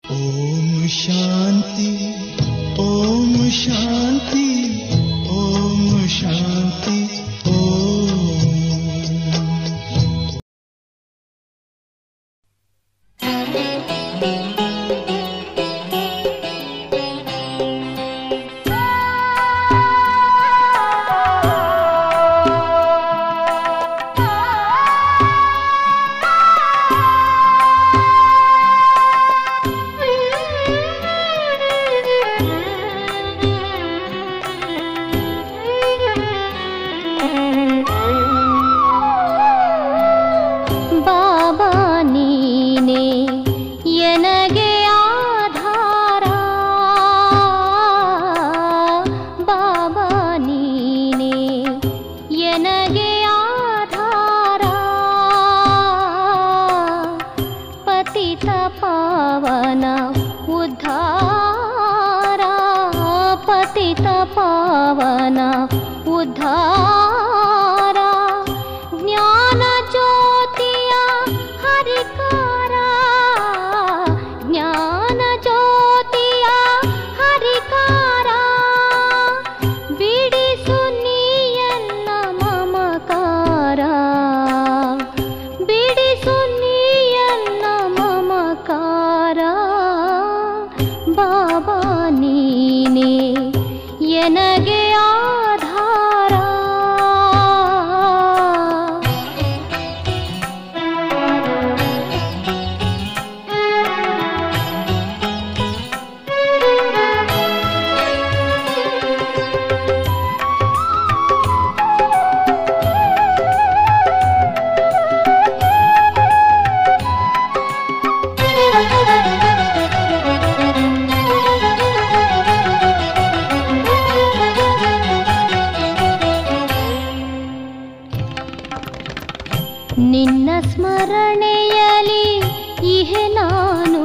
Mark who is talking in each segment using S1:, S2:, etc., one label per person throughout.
S1: ಓಂ ಶಾಂತಿ ಓಂ ಶಾಂತಿ ಓಂ ಶಾಂತಿ ಓಂ
S2: ಬಾಬಾ ನೀನೆ ಎನಗೆ ಆಧಾರ ಬಾಬಾ ನೀನೆ ಎನಗೆ ಆಧಾರ ಪತಿತ ಪಾವನ ಉದ್ಧಾರ ಪತಿತ ಪಾವನ ಉದ್ಧಾರ ಜ್ಞಾನ ಜ್ಯೋತಿಯ ಹರಿಕಾರ ಜ್ಞಾನ ಜ್ಯೋತಿಯ ಹರಿಕಾರ ಬಿಡಿಸು ನೀಯನ್ನ ಮಮಕಾರ ಬಿಡಿಸು ನೀಯನ್ನ ಮಮಕಾರ ಬಾಬಾ ನೀನೆ ಎನಗೆ ಆಧಾರ ನಿನ್ನ ಸ್ಮರಣೆಯಲಿ ಇಹೆ ನಾನು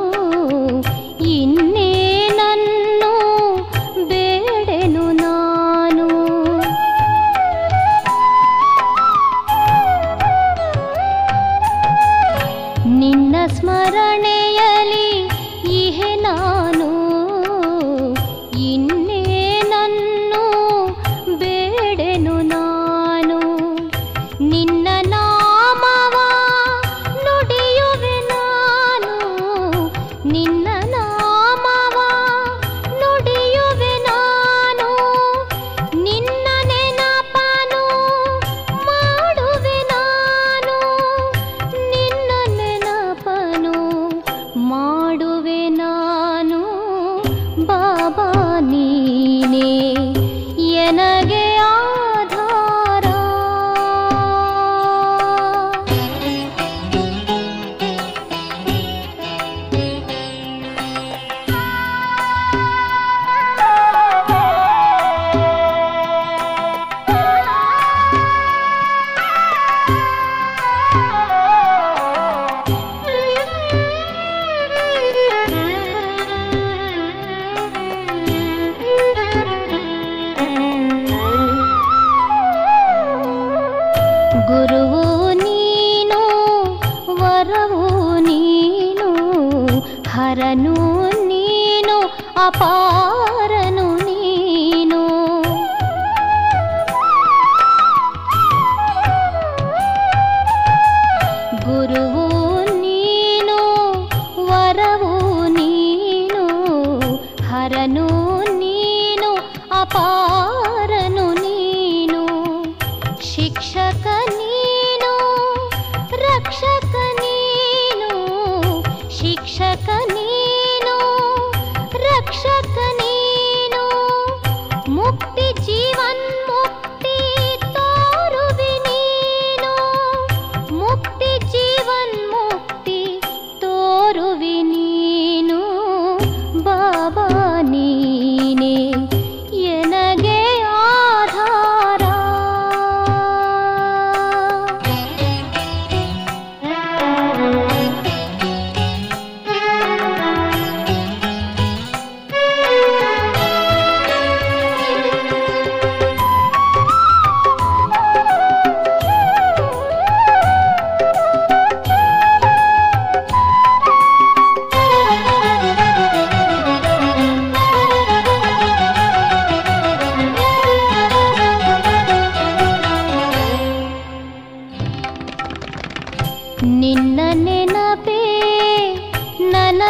S2: ಇನ್ನೇನನ್ನು ಬೇಡೆನು ನಾನು ನಿನ್ನ ಸ್ಮರಣೆಯಲಿ ಇಹೆ ನಾನು ಇನ್ನೇನನ್ನು ಬೇಡೆನು ನಾನು ನಿನ್ನ ನಾಮವ ನುಡಿಯುವೆ ನಾನು ನಿನ್ನ ನಾಮವ ನುಡಿಯುವೆ ನಾನು ನಿನ್ನ ನೆನಪನು ಮಾಡುವೆ ನಾನು ನಿನ್ನ ನೆನಪನು ಮಾಡುವೆ ನಾನು ಬಾಬಾ ನೀನೆ ಎನಗೆ ಆಧಾರ ಗುರುವು ನೀನು ವರವು ನೀನು ಹರನು ನೀನು ಅಪಾರನು ನೀನು ಗುರುವು ನೀನು ವರವು ನೀನು ಹರನು ನೀನು ಅಪಾರನು ನೀನು ಶಿಕ್ಷಕ ನೀನು ರಕ್ಷಕ ನೀನು ಶಿಕ್ಷಕ ನೀನು ರಕ್ಷಕ ನೀನು ಮುಕ್ತಿ ಜೀವನ್ ಮುಕ್ತಿ ತೋರುವಿ ನೀನು ಮುಕ್ತಿ ಜೀವನ್ ಮುಕ್ತಿ ತೋರುವಿ ನೀನು ಬಾಬಾ ನೀನೆ ಎನಗೆ ಆಧಾರ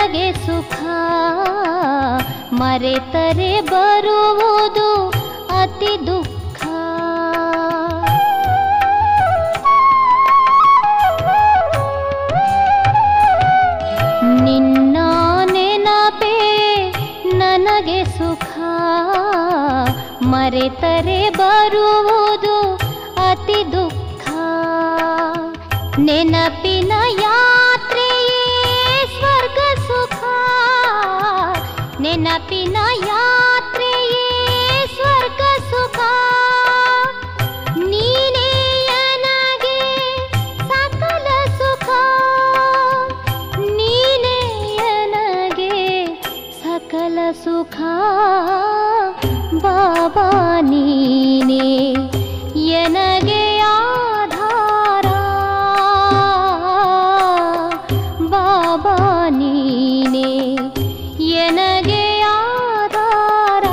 S2: ನನಗೆ ಸುಖ ಮರೆತರೆ ಬರುವುದು ಅತಿ ದುಃಖ ನಿನ್ನ ನೆನಪೇ ನನಗೆ ಸುಖ ಮರೆತರೆ ಬರುವುದು ಅತಿ ದುಃಖ ನೆನಪಿನ ಯಾತ್ರೆಯೇ ಸ್ವರ್ಗ ಸುಖ ನೆನಪಿನ ಯಾತ್ರೆಯೇ ಸ್ವರ್ಗ ಸುಖ ನೀನೇ ನನಗೆ ಸಕಲ ಸುಖ ನೀನೇ ನನಗೆ ಸಕಲ ಸುಖ ಬಾಬಾ ನೀನೇ ಎನಗೆ ಆಧಾರ ಬಾಬಾ ನೀನೇ ಎನಗೆ ಆಧಾರ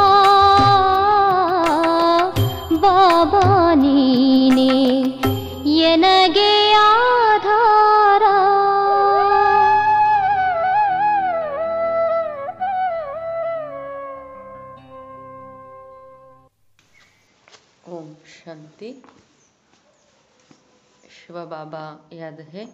S2: ಬಾಬಾ ನೀನೇ ಎನಗೆ ಆಧಾರ
S3: ओम शांति ಶಿವ ಬಾಬಾ ಯಾದ ಹೇ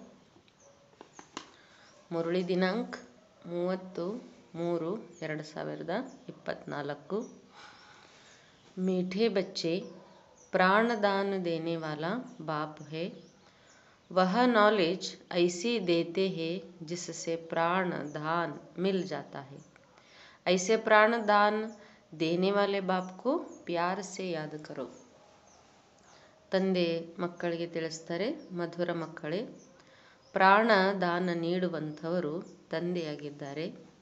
S3: ಮುರಳಿ ದಿನಾಂಕ ಮೂವತ್ತು ಮೂರು ಎರಡು ಸಾವಿರದ ಇಪ್ಪತ್ತ್ನಾಲ್ಕು मीठे बच्चे प्राणदान देने वाला बाप है वह नॉलेज ऐसी देते हैं जिससे प्राण दान मिल जाता है ऐसे प्राण दान देने वाले बाप को प्यार से याद करो ತಂದೆ ಮಕ್ಕಳಿಗೆ ತಿಳಿಸ್ತಾರೆ ಮಧುರ ಮಕ್ಕಳೇ ಪ್ರಾಣ ದಾನ ನೀಡುವಂಥವರು ತಂದೆಯಾಗಿದ್ದಾರೆ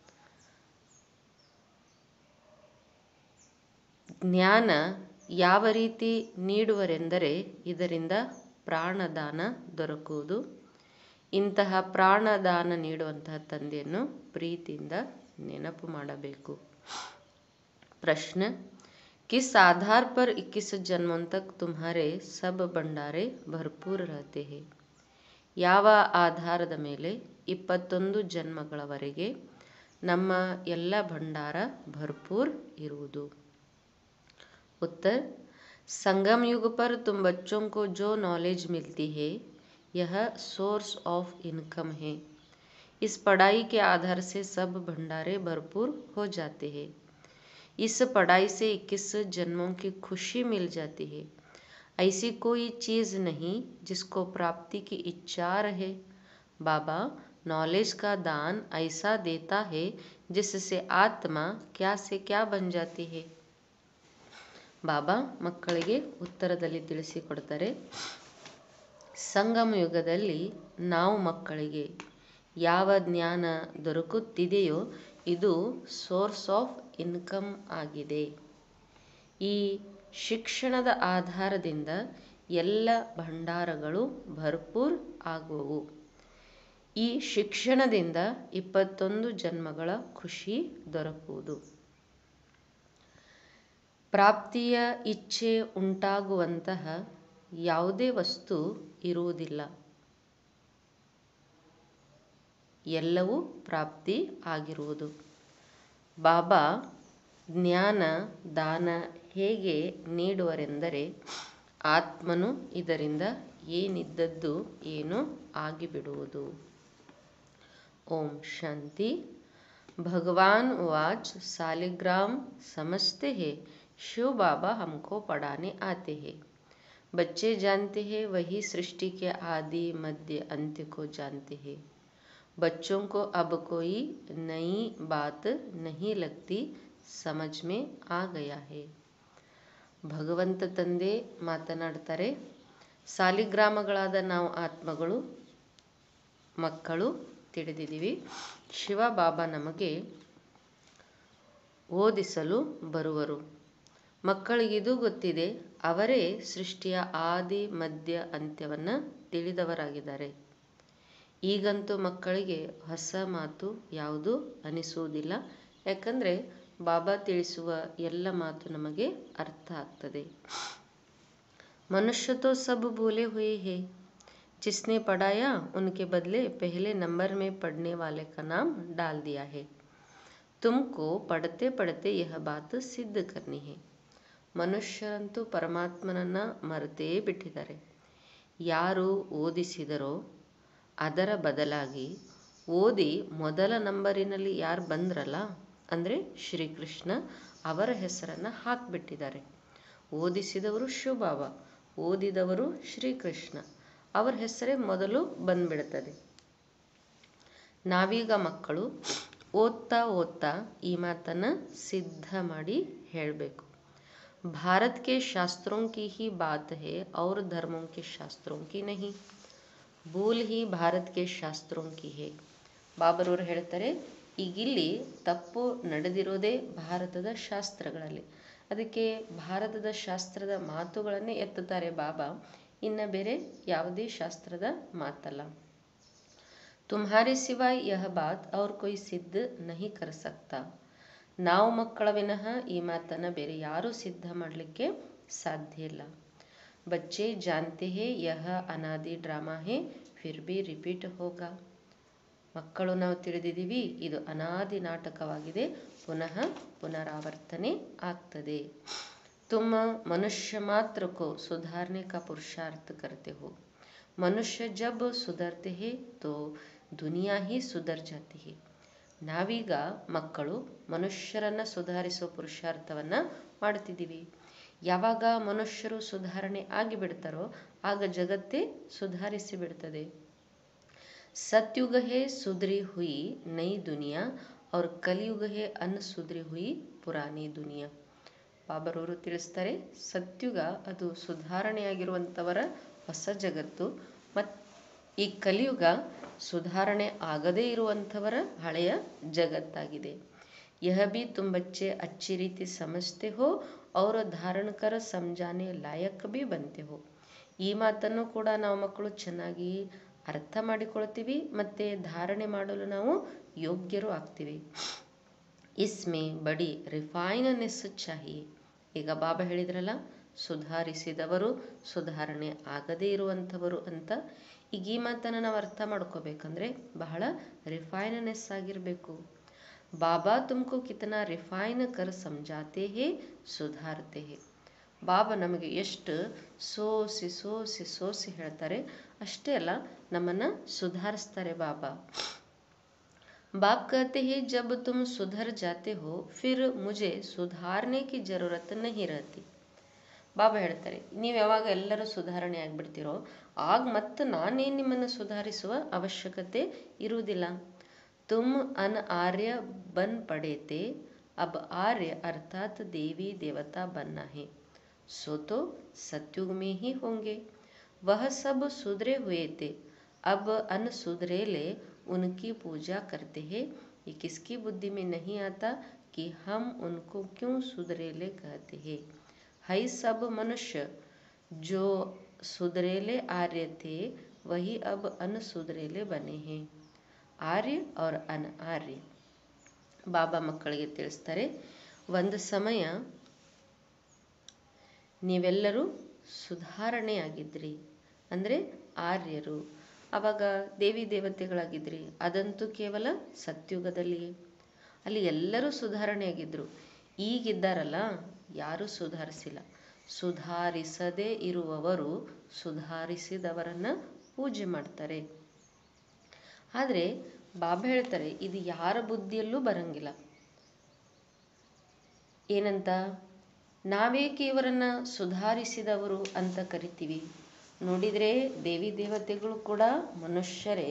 S3: ಜ್ಞಾನ ಯಾವ ರೀತಿ ನೀಡುವರೆಂದರೆ ಇದರಿಂದ ಪ್ರಾಣದಾನ ದೊರಕುವುದು ಇಂತಹ ಪ್ರಾಣದಾನ ನೀಡುವಂತಹ ತಂದೆಯನ್ನು ಪ್ರೀತಿಯಿಂದ ನೆನಪು ಮಾಡಬೇಕು प्रश्न किस आधार पर 21 जन्मों तक तुम्हारे सब भंडारे भरपूर रहते हैं ಯಾವ ಆಧಾರದ ಮೇಲೆ ಇಪ್ಪತ್ತೊಂದು ಜನ್ಮಗಳವರೆಗೆ ನಮ್ಮ ಎಲ್ಲ ಭಂಡಾರ ಭರ್ಪೂರ್ ಇರುವುದು उत्तर संगम युग पर तुम बच्चों को जो नॉलेज मिलती है यह सोर्स ऑफ इनकम है इस पढ़ाई के आधार से सब भंडारे भरपूर हो जाते हैं इस पढ़ाई से इक्कीस जन्मों की खुशी मिल जाती है ऐसी कोई चीज़ नहीं जिसको प्राप्ति की इच्छा रहे बाबा नॉलेज का दान ऐसा देता है जिससे आत्मा क्या से क्या बन जाती है ಬಾಬಾ ಮಕ್ಕಳಿಗೆ ಉತ್ತರದಲ್ಲಿ ತಿಳಿಸಿಕೊಡ್ತಾರೆ ಸಂಗಮ ಯುಗದಲ್ಲಿ ನಾವು ಮಕ್ಕಳಿಗೆ ಯಾವ ಜ್ಞಾನ ದೊರಕುತ್ತಿದೆಯೋ ಇದು ಸೋರ್ಸ್ ಆಫ್ ಇನ್ಕಮ್ ಆಗಿದೆ ಈ ಶಿಕ್ಷಣದ ಆಧಾರದಿಂದ ಎಲ್ಲ ಭಂಡಾರಗಳು ಭರ್ಪೂರ್ ಆಗುವವು ಈ ಶಿಕ್ಷಣದಿಂದ ಇಪ್ಪತ್ತೊಂದು ಜನ್ಮಗಳ ಖುಷಿ ದೊರಕುವುದು ಪ್ರಾಪ್ತಿಯ ಇಚ್ಛೆ ಉಂಟಾಗುವಂತಹ ಯಾವುದೇ ವಸ್ತು ಇರುವುದಿಲ್ಲ ಎಲ್ಲವೂ ಪ್ರಾಪ್ತಿ ಆಗಿರುವುದು ಬಾಬಾ ಜ್ಞಾನ ದಾನ ಹೇಗೆ ನೀಡುವರೆಂದರೆ ಆತ್ಮನು ಇದರಿಂದ ಏನಿದ್ದದ್ದು ಏನು ಆಗಿಬಿಡುವುದು ಓಂ ಶಾಂತಿ भगवान वाच सालिग्राम समझते हैं शिव बाबा हमको पढ़ाने आते हैं बच्चे जानते हैं वही सृष्टि के आदि मध्य अंत्य को जानते हैं बच्चों को अब कोई नई बात नहीं लगती समझ में आ गया है ಭಗವಂತ ತಂದೆ ಮಾತನಾಡ್ತಾರೆ ಸಾಲಿಗ್ರಾಮಗಳಾದ ನಾವು ಆತ್ಮಗಳು ಮಕ್ಕಳು ತಿಳಿದಿದ್ದೀವಿ ಶಿವ ಬಾಬಾ ನಮಗೆ ಓದಿಸಲು ಬರುವರು ಮಕ್ಕಳಿಗಿದು ಗೊತ್ತಿದೆ ಅವರೇ ಸೃಷ್ಟಿಯ ಆದಿ ಮಧ್ಯ ಅಂತ್ಯವನ್ನು ತಿಳಿದವರಾಗಿದ್ದಾರೆ ಈಗಂತೂ ಮಕ್ಕಳಿಗೆ ಹೊಸ ಮಾತು ಯಾವುದೂ ಅನಿಸುವುದಿಲ್ಲ ಯಾಕಂದರೆ ಬಾಬಾ ತಿಳಿಸುವ ಎಲ್ಲ ಮಾತು ನಮಗೆ ಅರ್ಥ ಆಗ್ತದೆ ಮನುಷ್ಯ ತೋ ಸಬ್ ಬೋಲೆ ಹುಯೇ ಹೇ जिसने पढ़ाया उनके बदले पहले नंबर में पढ़ने वाले का नाम डाल दिया है तुमको पढ़ते पढ़ते यह बात ಸಿದ್ಧ करनी है ಮನುಷ್ಯರಂತೂ ಪರಮಾತ್ಮನನ್ನ ಮರೆತೇ ಬಿಟ್ಟಿದ್ದಾರೆ ಯಾರು ಓದಿಸಿದರೋ ಅದರ ಬದಲಾಗಿ ಓದಿ ಮೊದಲ ನಂಬರಿನಲ್ಲಿ ಯಾರು ಬಂದ್ರಲ್ಲ ಅಂದರೆ ಶ್ರೀಕೃಷ್ಣ ಅವರ ಹೆಸರನ್ನು ಹಾಕಿಬಿಟ್ಟಿದ್ದಾರೆ ಓದಿಸಿದವರು ಶಿವಬಾಬ ಓದಿದವರು ಶ್ರೀಕೃಷ್ಣ ಅವರ ಹೆಸರೇ ಮೊದಲು ಬಂದ್ಬಿಡ್ತದೆ ನಾವೀಗ ಮಕ್ಕಳು ಓದ್ತಾ ಓದ್ತಾ ಈ ಮಾತನ್ನು ಸಿದ್ಧ ಮಾಡಿ ಹೇಳಬೇಕು भारत के शास्त्रों की ही बात है और धर्मों के शास्त्रों की नहीं ಭೂಲ್ ಹಿ ಭಾರತ್ ಕೆ ಶಾಸ್ತ್ರೋಂ ಕಿ ಹೇ ಬಾಬರವರು ಹೇಳ್ತಾರೆ ಈಗಿಲ್ಲಿ ತಪ್ಪು ನಡೆದಿರೋದೇ ಭಾರತದ ಶಾಸ್ತ್ರಗಳಲ್ಲಿ ಅದಕ್ಕೆ ಭಾರತದ ಶಾಸ್ತ್ರದ ಮಾತುಗಳನ್ನೇ ಎತ್ತುತ್ತಾರೆ ಬಾಬಾ ಇನ್ನು ಬೇರೆ ಯಾವುದೇ ಶಾಸ್ತ್ರದ ಮಾತಲ್ಲ तुम्हारे सिवाय यह बात और कोई सिद्ध नहीं कर सकता ನಾವು ಮಕ್ಕಳ ವಿನಃ ಈ ಮಾತನ್ನು ಬೇರೆ ಯಾರೂ ಸಿದ್ಧ ಮಾಡಲಿಕ್ಕೆ ಸಾಧ್ಯ ಇಲ್ಲ ಬಚ್ಚೆ ಜಾನ್ತೆ ಹೇ ಯಹ ಅನಾದಿ ಡ್ರಾಮಾ ಹೇ ಫಿರ್ ಬಿ ರಿಪೀಟ್ ಹೋಗ ಮಕ್ಕಳು ನಾವು ತಿಳಿದಿದ್ದೀವಿ ಇದು ಅನಾದಿ ನಾಟಕವಾಗಿದೆ ಪುನಃ ಪುನರಾವರ್ತನೆ ಆಗ್ತದೆ ತುಮ ಮನುಷ್ಯ ಮಾತ್ರ ಕೋ ಸುಧಾರಣೆ ಕಾ ಪುರುಷಾರ್ಥ करते हो ಮನುಷ್ಯ ಜಬ್ ಸುಧರ್ತೆ ಹೇ ತೋ ದುನಿಯಾ ಹಿ ಸುಧರ್ ಜಾತಿ ಹೇ ನಾವೀಗ ಮಕ್ಕಳು ಮನುಷ್ಯರನ್ನು ಸುಧಾರಿಸೋ ಪುರುಷಾರ್ಥವನ್ನು ಮಾಡ್ತಿದ್ದೀವಿ ಯಾವಾಗ ಮನುಷ್ಯರು ಸುಧಾರಣೆ ಆಗಿಬಿಡ್ತಾರೋ ಆಗ ಜಗತ್ತೇ ಸುಧಾರಿಸಿ ಬಿಡ್ತದೆ सतयुग है सुधरी हुई नई दुनिया और कलयुग है ಅನ್ ಸುಧರಿ ಹುಯಿ ಪುರಾಣಿ ದುನಿಯಾ ಬಾಬರವರು ತಿಳಿಸ್ತಾರೆ ಸತ್ಯುಗ ಅದು ಸುಧಾರಣೆಯಾಗಿರುವಂಥವರ ಹೊಸ ಜಗತ್ತು ಮತ್ತು ಈ ಕಲಿಯುಗ ಸುಧಾರಣೆ ಆಗದೇ ಇರುವಂಥವರ ಹಳೆಯ ಜಗತ್ತಾಗಿದೆ यह भी तुम बच्चे अच्छी रीति समझते हो और धारण कर समझाने लायक भी बनते हो ಈ ಮಾತನ್ನು ಕೂಡ ನಾವು ಮಕ್ಕಳು ಚೆನ್ನಾಗಿ ಅರ್ಥ ಮಾಡಿಕೊಳ್ತೀವಿ ಮತ್ತು ಧಾರಣೆ ಮಾಡಲು ನಾವು ಯೋಗ್ಯರು ಆಗ್ತೀವಿ ಇಸ್ಮೆ ಬಡಿ ರಿಫೈನನೆಸ್ ಚಾಹಿಯೆ ಈಗ ಬಾಬಾ ಹೇಳಿದ್ರಲ್ಲ ಸುಧಾರಿಸಿದವರು ಸುಧಾರಣೆ ಆಗದೇ ಇರುವಂಥವರು ಅಂತ ಈಗ ಈ ಮಾತನ್ನು ನಾವು ಅರ್ಥ ಮಾಡ್ಕೋಬೇಕಂದ್ರೆ ಬಹಳ ರಿಫೈನನೆಸ್ ಆಗಿರಬೇಕು ಬಾಬಾ ತುಮಕು ಕಿತನಾ ರಿಫೈನ್ ಕರ್ ಸಮಜಾತೆ ಹೇ ಸುಧಾರತೆ ಹೇ ಬಾಬಾ ನಮಗೆ ಎಷ್ಟು ಸೋಸಿ ಸೋಸಿ ಸೋಸಿ ಹೇಳ್ತಾರೆ ಅಷ್ಟೇ ಅಲ್ಲ ನಮ್ಮನ್ನು ಸುಧಾರಿಸ್ತಾರೆ ಬಾಬಾ बाप कहते हैं जब तुम सुधर जाते हो फिर मुझे सुधारने की जरूरत नहीं रहती ಬಾಬಾ ಹೇಳ್ತಾರೆ ನೀವು ಯಾವಾಗ ಎಲ್ಲರೂ ಸುಧಾರಣೆ ಆಗಿಬಿಡ್ತೀರೋ ಆಗ ಮತ್ತೆ ನಾನೇ ನಿಮ್ಮನ್ನು ಸುಧಾರಿಸುವ ಅವಶ್ಯಕತೆ ಇರುವುದಿಲ್ಲ ತುಮ್ ಅನ್ ಆರ್ಯ ಬನ್ ಪಡೇತೆ ಅಬ್ ಆರ್ಯ ಅರ್ಥಾತ್ ದೇವಿ ದೇವತಾ ಬನ್ನ ಹೇ सो तो सत्युग में ही होंगे वह सब सुधरे हुए थे अब अन सुधरेले उनकी पूजा करते हैं ये किसकी बुद्धि में नहीं आता कि हम उनको क्यों सुधरेले कहते हैं है सब मनुष्य जो सुधरेले आर्य थे वही अब अनसुधरेले बने हैं ಆರ್ಯ और ಅನ್ ಆರ್ಯ ಬಾಬಾ ಮಕ್ಕಳಿಗೆ ತಿಳಿಸ್ತಾರೆ ಒಂದು ಸಮಯ ನೀವೆಲ್ಲರೂ ಸುಧಾರಣೆಯಾಗಿದ್ರಿ ಅಂದರೆ ಆರ್ಯರು ಆವಾಗ ದೇವಿ ದೇವತೆಗಳಾಗಿದ್ರಿ ಅದಂತೂ ಕೇವಲ ಸತ್ಯುಗದಲ್ಲಿಯೇ ಅಲ್ಲಿ ಎಲ್ಲರೂ ಸುಧಾರಣೆಯಾಗಿದ್ದರು ಈಗಿದ್ದಾರಲ್ಲ ಯಾರೂ ಸುಧಾರಿಸಿಲ್ಲ ಸುಧಾರಿಸದೇ ಇರುವವರು ಸುಧಾರಿಸಿದವರನ್ನು ಪೂಜೆ ಮಾಡ್ತಾರೆ ಆದರೆ ಬಾಬಾ ಹೇಳ್ತಾರೆ ಇದು ಯಾರ ಬುದ್ಧಿಯಲ್ಲೂ ಬರಂಗಿಲ್ಲ ಏನಂತ ನಾವೇಕೆ ಇವರನ್ನು ಸುಧಾರಿಸಿದವರು ಅಂತ ಕರಿತೀವಿ ನೋಡಿದರೆ ದೇವಿ ದೇವತೆಗಳು ಕೂಡ ಮನುಷ್ಯರೇ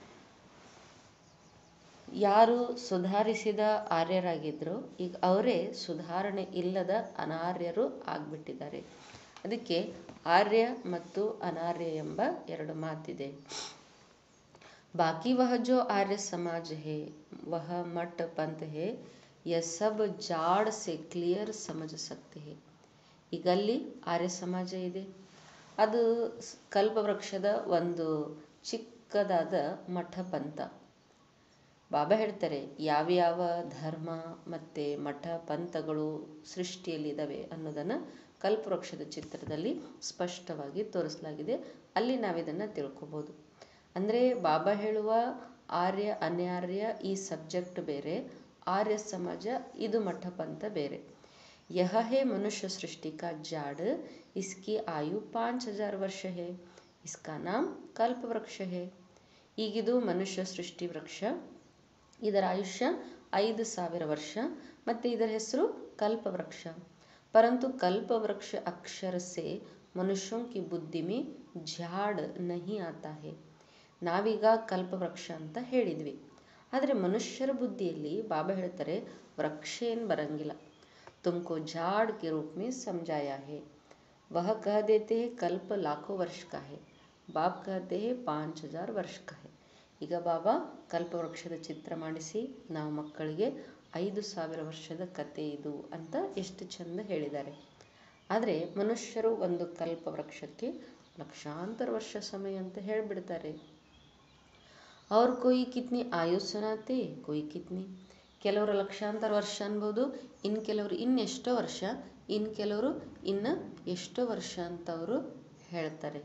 S3: ಯಾರು ಸುಧಾರಿಸಿದ ಆರ್ಯರಾಗಿದ್ದರು ಈಗ ಅವರೇ ಸುಧಾರಣೆ ಇಲ್ಲದ ಅನಾರ್ಯರು ಆಗಿಬಿಟ್ಟಿದ್ದಾರೆ ಅದಕ್ಕೆ ಆರ್ಯ ಮತ್ತು ಅನಾರ್ಯ ಎಂಬ ಎರಡು ಮಾತಿದೆ बाकी वह जो आर्य समाज है वह मठ पंथ है यह सब जाड़ से क्लियर समझ सकते हैं ಈಗ ಅಲ್ಲಿ ಆರ್ಯ ಸಮಾಜ ಇದೆ ಅದು ಸ್- ಕಲ್ಪವೃಕ್ಷದ ಒಂದು ಚಿಕ್ಕದಾದ ಮಠ ಪಂಥ ಬಾಬಾ ಹೇಳ್ತಾರೆ ಯಾವ್ಯಾವ ಧರ್ಮ ಮತ್ತು ಮಠ ಪಂಥಗಳು ಸೃಷ್ಟಿಯಲ್ಲಿದ್ದಾವೆ ಅನ್ನೋದನ್ನು ಕಲ್ಪವೃಕ್ಷದ ಚಿತ್ರದಲ್ಲಿ ಸ್ಪಷ್ಟವಾಗಿ ತೋರಿಸಲಾಗಿದೆ ಅಲ್ಲಿ ನಾವಿದನ್ನು ತಿಳ್ಕೊಬೋದು ಅಂದರೆ ಬಾಬಾ ಹೇಳುವ ಆರ್ಯ ಅನ್ಯಾರ್ಯ ಈ ಸಬ್ಜೆಕ್ಟ್ ಬೇರೆ ಆರ್ಯ ಸಮಾಜ ಇದು ಮಠಪಂಥ ಬೇರೆ यह है मनुष्य सृष्टि का जाड़ इसकी आयु पाँच हजार वर्ष है इसका नाम कल्प वृक्ष है ಈಗಿದು ಮನುಷ್ಯ ಸೃಷ್ಟಿ ವೃಕ್ಷ ಇದರ ಆಯುಷ್ಯ ಐದು ಸಾವಿರ ವರ್ಷ ಮತ್ತು ಇದರ ಹೆಸರು ಕಲ್ಪವೃಕ್ಷ ಪರಂತು ಕಲ್ಪವೃಕ್ಷ ಅಕ್ಷರ ಸೆ ಮನುಷ್ಯೋं की बुद्धि में झाड़ नहीं आता है ನಾವೀಗ ಕಲ್ಪವೃಕ್ಷ ಅಂತ ಹೇಳಿದ್ವಿ ಆದರೆ ಮನುಷ್ಯರ ಬುದ್ಧಿಯಲ್ಲಿ ಬಾಬಾ ಹೇಳ್ತಾರೆ ವೃಕ್ಷ ಏನು ಬರಂಗಿಲ್ಲ तुमको झाड़ के रूप में समझाया है वह कह देते हैं कल्प लाखों वर्ष का है बाप कहते हैं पाँच हजार ವರ್ಷ का है ಈಗ ಬಾಬಾ ಕಲ್ಪವೃಕ್ಷದ ಚಿತ್ರ ಮಾಡಿಸಿ ನಾವು ಮಕ್ಕಳಿಗೆ ಐದು ಸಾವಿರ ವರ್ಷದ ಕತೆ ಇದು ಅಂತ ಎಷ್ಟು ಚಂದ ಹೇಳಿದ್ದಾರೆ ಆದರೆ ಮನುಷ್ಯರು ಒಂದು ಕಲ್ಪವೃಕ್ಷಕ್ಕೆ ಲಕ್ಷಾಂತರ ವರ್ಷ ಸಮಯ ಅಂತ ಹೇಳಿಬಿಡ್ತಾರೆ ಅವ್ರ ಕೊಯ್ ಕಿತ್ನಿ ಆಯು ಸುನಾತೆ ಕೊಯ್ ಕಿತ್ನಿ ಕೆಲವರು ಲಕ್ಷಾಂತರ ವರ್ಷ ಅನ್ಬೋದು ಇನ್ನು ಕೆಲವರು ಇನ್ನೆಷ್ಟೋ ವರ್ಷ ಇನ್ನು ಕೆಲವರು ಇನ್ನು ಎಷ್ಟೋ ವರ್ಷ ಅಂತ ಅವರು ಹೇಳ್ತಾರೆ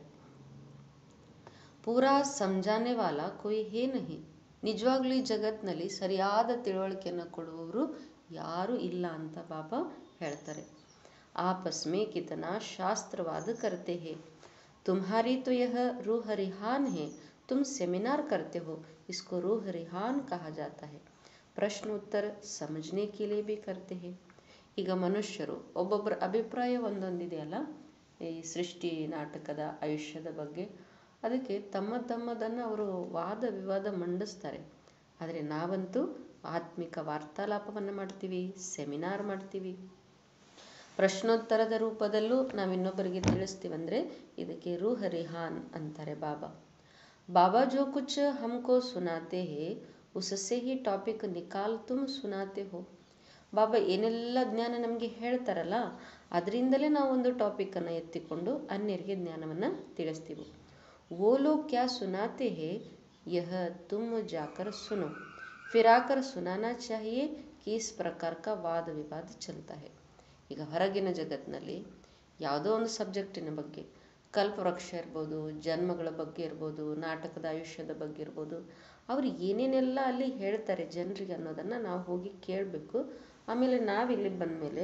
S3: ಪೂರಾ ಸಮಜಾನೆ ವಾಲ ಕೊಯ್ ಹೇ ನಹಿ ನಿಜವಾಗ್ಲೂ ಈ ಜಗತ್ತಿನಲ್ಲಿ ಸರಿಯಾದ ತಿಳುವಳಿಕೆಯನ್ನು ಕೊಡುವವರು ಯಾರೂ ಇಲ್ಲ ಅಂತ ಬಾಬಾ ಹೇಳ್ತಾರೆ आपस में कितना शास्त्रवाद करते हैं तुम्हारी तो यह रूह रिहान है तुम सेमिनार करते हो इसको रूह रिहान कहा जाता है ಪ್ರಶ್ನ ಉತ್ತರ ಸಮझने के लिए भी करते हैं ಈಗ ಮನುಷ್ಯರು ಒಬ್ಬೊಬ್ಬರ ಅಭಿಪ್ರಾಯ ಒಂದೊಂದಿದೆಯಲ್ಲ ಈ ಸೃಷ್ಟಿ ನಾಟಕದ ಆಯುಷ್ಯದ ಬಗ್ಗೆ ಅದಕ್ಕೆ ತಮ್ಮ ತಮ್ಮದನ್ನು ಅವರು ವಾದ ವಿವಾದ ಮಂಡಿಸ್ತಾರೆ ಆದರೆ ನಾವಂತೂ ಆತ್ಮಿಕ ವಾರ್ತಾಲಾಪವನ್ನು ಮಾಡ್ತೀವಿ ಸೆಮಿನಾರ್ ಮಾಡ್ತೀವಿ ಪ್ರಶ್ನೋತ್ತರದ ರೂಪದಲ್ಲೂ ನಾವು ಇನ್ನೊಬ್ಬರಿಗೆ ತಿಳಿಸ್ತೀವಂದರೆ ಇದಕ್ಕೆ ರೂಹ ರಿಹಾನ್ ಅಂತಾರೆ ಬಾಬಾ ಬಾಬಾ ಜೋ ಕುಚ್ ಹಮ್ಕೋ ಸುನಾತೆ ಹೇ ಉಸಸ್ಸೆ ಹಿ ಟಾಪಿಕ್ ನಿಕಾಲ್ ತುಮ್ ಸುನಾತೆ ಹೋ ಬಾಬಾ ಏನೆಲ್ಲ ಜ್ಞಾನ ನಮಗೆ ಹೇಳ್ತಾರಲ್ಲ ಅದರಿಂದಲೇ ನಾವು ಒಂದು ಟಾಪಿಕನ್ನು ಎತ್ತಿಕೊಂಡು ಅನ್ಯರಿಗೆ ಜ್ಞಾನವನ್ನು ತಿಳಿಸ್ತೀವಿ वो लोग क्या सुनाते हैं यह तुम जाकर सुनो फिर आकर सुनाना चाहिए कि इस प्रकार का वाद विवाद चलता है ಈಗ ಹೊರಗಿನ ಜಗತ್ತಿನಲ್ಲಿ ಯಾವುದೋ ಒಂದು ಸಬ್ಜೆಕ್ಟಿನ ಬಗ್ಗೆ ಕಲ್ಪವೃಕ್ಷ ಇರ್ಬೋದು ಜನ್ಮಗಳ ಬಗ್ಗೆ ಇರ್ಬೋದು ನಾಟಕದ ಆಯುಷ್ಯದ ಬಗ್ಗೆ ಇರ್ಬೋದು ಅವರು ಏನೇನೆಲ್ಲ ಅಲ್ಲಿ ಹೇಳ್ತಾರೆ ಜನರಿಗೆ ಅನ್ನೋದನ್ನು ನಾವು ಹೋಗಿ ಕೇಳಬೇಕು ಆಮೇಲೆ ನಾವಿಲ್ಲಿ ಬಂದಮೇಲೆ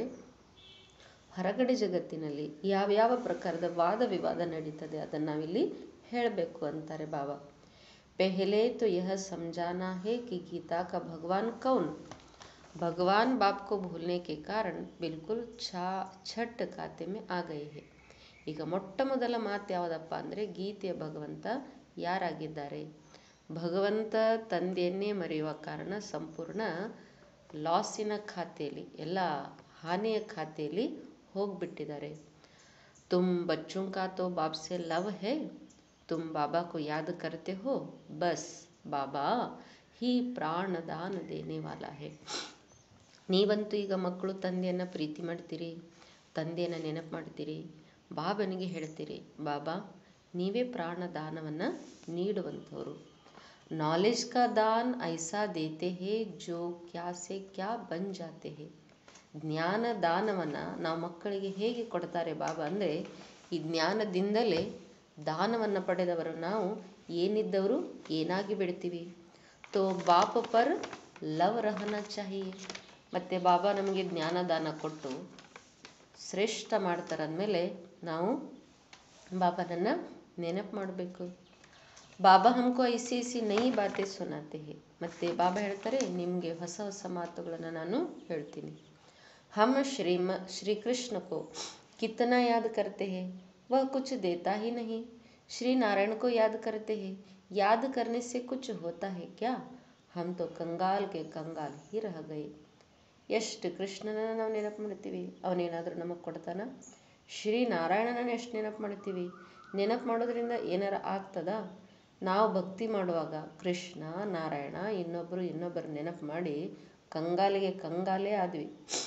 S3: ಹೊರಗಡೆ ಜಗತ್ತಿನಲ್ಲಿ ಯಾವ್ಯಾವ ಪ್ರಕಾರದ ವಾದ ವಿವಾದ ನಡೀತದೆ ಅದನ್ನು ನಾವಿಲ್ಲಿ ಹೇಳಬೇಕು ಅಂತಾರೆ ಬಾಬಾ ಪೆಹಲೆ तो यह समझाना है कि गीता का भगवान कौन भगवान बाप को भूलने के कारण बिल्कुल छा छठ ಖಾತೆ में आ गए है ಈಗ ಮೊಟ್ಟ ಮೊದಲ ಮಾತು ಯಾವುದಪ್ಪ ಅಂದರೆ ಗೀತೆಯ ಭಗವಂತ ಯಾರಾಗಿದ್ದಾರೆ ಭಗವಂತ ತಂದೆಯನ್ನೇ ಮರೆಯುವ ಕಾರಣ ಸಂಪೂರ್ಣ ಲಾಸಿನ ಖಾತೆಯಲ್ಲಿ ಎಲ್ಲ ಹಾನಿಯ ಖಾತೆಯಲ್ಲಿ ಹೋಗ್ಬಿಟ್ಟಿದ್ದಾರೆ तुम बच्चों का तो बाप से लव है तुम बाबा को याद करते हो बस बाबा ही ಪ್ರಾಣದಾನ ದೇನೆ ವಾಲ ಹೇ ನೀವಂತೂ ಈಗ ಮಕ್ಕಳು ತಂದೆಯನ್ನು ಪ್ರೀತಿ ಮಾಡ್ತೀರಿ ತಂದೆಯನ್ನು ನೆನಪು ಮಾಡ್ತೀರಿ ಬಾಬನಿಗೆ ಹೇಳ್ತೀರಿ ಬಾಬಾ ನೀವೇ ಪ್ರಾಣದಾನವನ್ನು ನೀಡುವಂಥವ್ರು ನಾಲೆಜ್ ಕಾ ದಾನ್ ಐಸಾ ದೇತೆ ಹೇ ಜೋ ಕ್ಯಾ ಸೆ ಕ್ಯಾ ಬನ್ ಜಾತೆ ಹೇ ಜ್ಞಾನ ದಾನವನ್ನು ನಾವು ಮಕ್ಕಳಿಗೆ ಹೇಗೆ ಕೊಡ್ತಾರೆ ಬಾಬಾ ಅಂದರೆ ಈ ಜ್ಞಾನದಿಂದಲೇ ದಾನವನ್ನು ಪಡೆದವರು ನಾವು ಏನಿದ್ದವರು ಏನಾಗಿ ಬಿಡ್ತೀವಿ ತೋ ಬಾಪ ಪರ್ ಲವ್ ರಹನ ಚಾಹಿಯೇ ಮತ್ತು ಬಾಬಾ ನಮಗೆ ಜ್ಞಾನ ದಾನ ಕೊಟ್ಟು ಶ್ರೇಷ್ಠ ಮಾಡ್ತಾರಂದಮೇಲೆ ನಾವು ಬಾಬಾನನ್ನು ನೆನಪು ಮಾಡಬೇಕು ಬಾಬಾ ಹಮ್ಕೋ ಐಸಿ ಐಸಿ ನೈ ಬಾತೆ ಸುನಾತೆ ಹೇ ಮತ್ತು ಬಾಬಾ ಹೇಳ್ತಾರೆ ನಿಮಗೆ ಹೊಸ ಹೊಸ ಮಾತುಗಳನ್ನು ನಾನು ಹೇಳ್ತೀನಿ हम श्रीम श्री कृष्ण को कितना याद करते हैं वह कुछ देता ही नहीं श्री नारायण को याद करते हैं याद करने से कुछ होता है क्या हम तो कंगाल के कंगाल ही रह गए ಎಷ್ಟು ಕೃಷ್ಣನ ನಾವು ನೆನಪು ಮಾಡ್ತೀವಿ ಅವನೇನಾದರೂ ನಮಗೆ ಕೊಡ್ತಾನ ಶ್ರೀ ನಾರಾಯಣನ ಎಷ್ಟು ನೆನಪು ಮಾಡ್ತೀವಿ ನೆನಪು ಮಾಡೋದ್ರಿಂದ ಏನಾರ ಆಗ್ತದಾ ನಾವು ಭಕ್ತಿ ಮಾಡುವಾಗ ಕೃಷ್ಣ ನಾರಾಯಣ ಇನ್ನೊಬ್ಬರು ಇನ್ನೊಬ್ಬರು ನೆನಪು ಮಾಡಿ ಕಂಗಾಲಿಗೆ ಕಂಗಾಲೇ ಆದ್ವಿ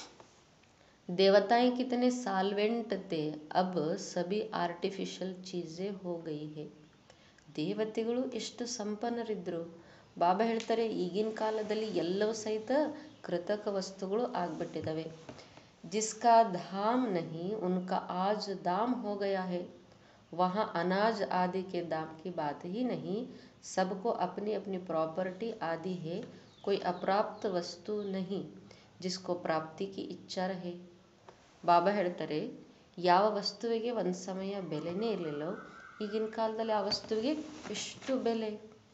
S3: देवताएं कितने साल्वेंट थे अब सभी आर्टिफिशियल चीज़ें हो गई है ದೇವತೆಗಳು ಎಷ್ಟು ಸಂಪನ್ನರಿದ್ದರು ಬಾಬಾ ಹೇಳ್ತಾರೆ ಈಗಿನ ಕಾಲದಲ್ಲಿ ಎಲ್ಲವೂ ಸಹಿತ ಕೃತಕ ವಸ್ತುಗಳು ಆಗ್ಬಿಟ್ಟಿದ್ದಾವೆ जिसका धाम नहीं उनका आज दाम हो गया है वहाँ अनाज आदि के दाम की बात ही नहीं सबको अपनी अपनी प्रॉपर्टी आदि है कोई अप्राप्त वस्तु नहीं जिसको ಪ್ರಾಪ್ತಿ की ಇಚ್ಛಾ ರಹೆ ಬಾಬಾ ಹೇಳ್ತಾರೆ ಯಾವ ವಸ್ತುವಿಗೆ ಒಂದು ಸಮಯ ಬೆಲೆನೇ ಇರಲಿಲ್ಲೋ ಈಗಿನ ಕಾಲದಲ್ಲಿ ಆ ವಸ್ತುವಿಗೆ ಎಷ್ಟು ಬೆಲೆ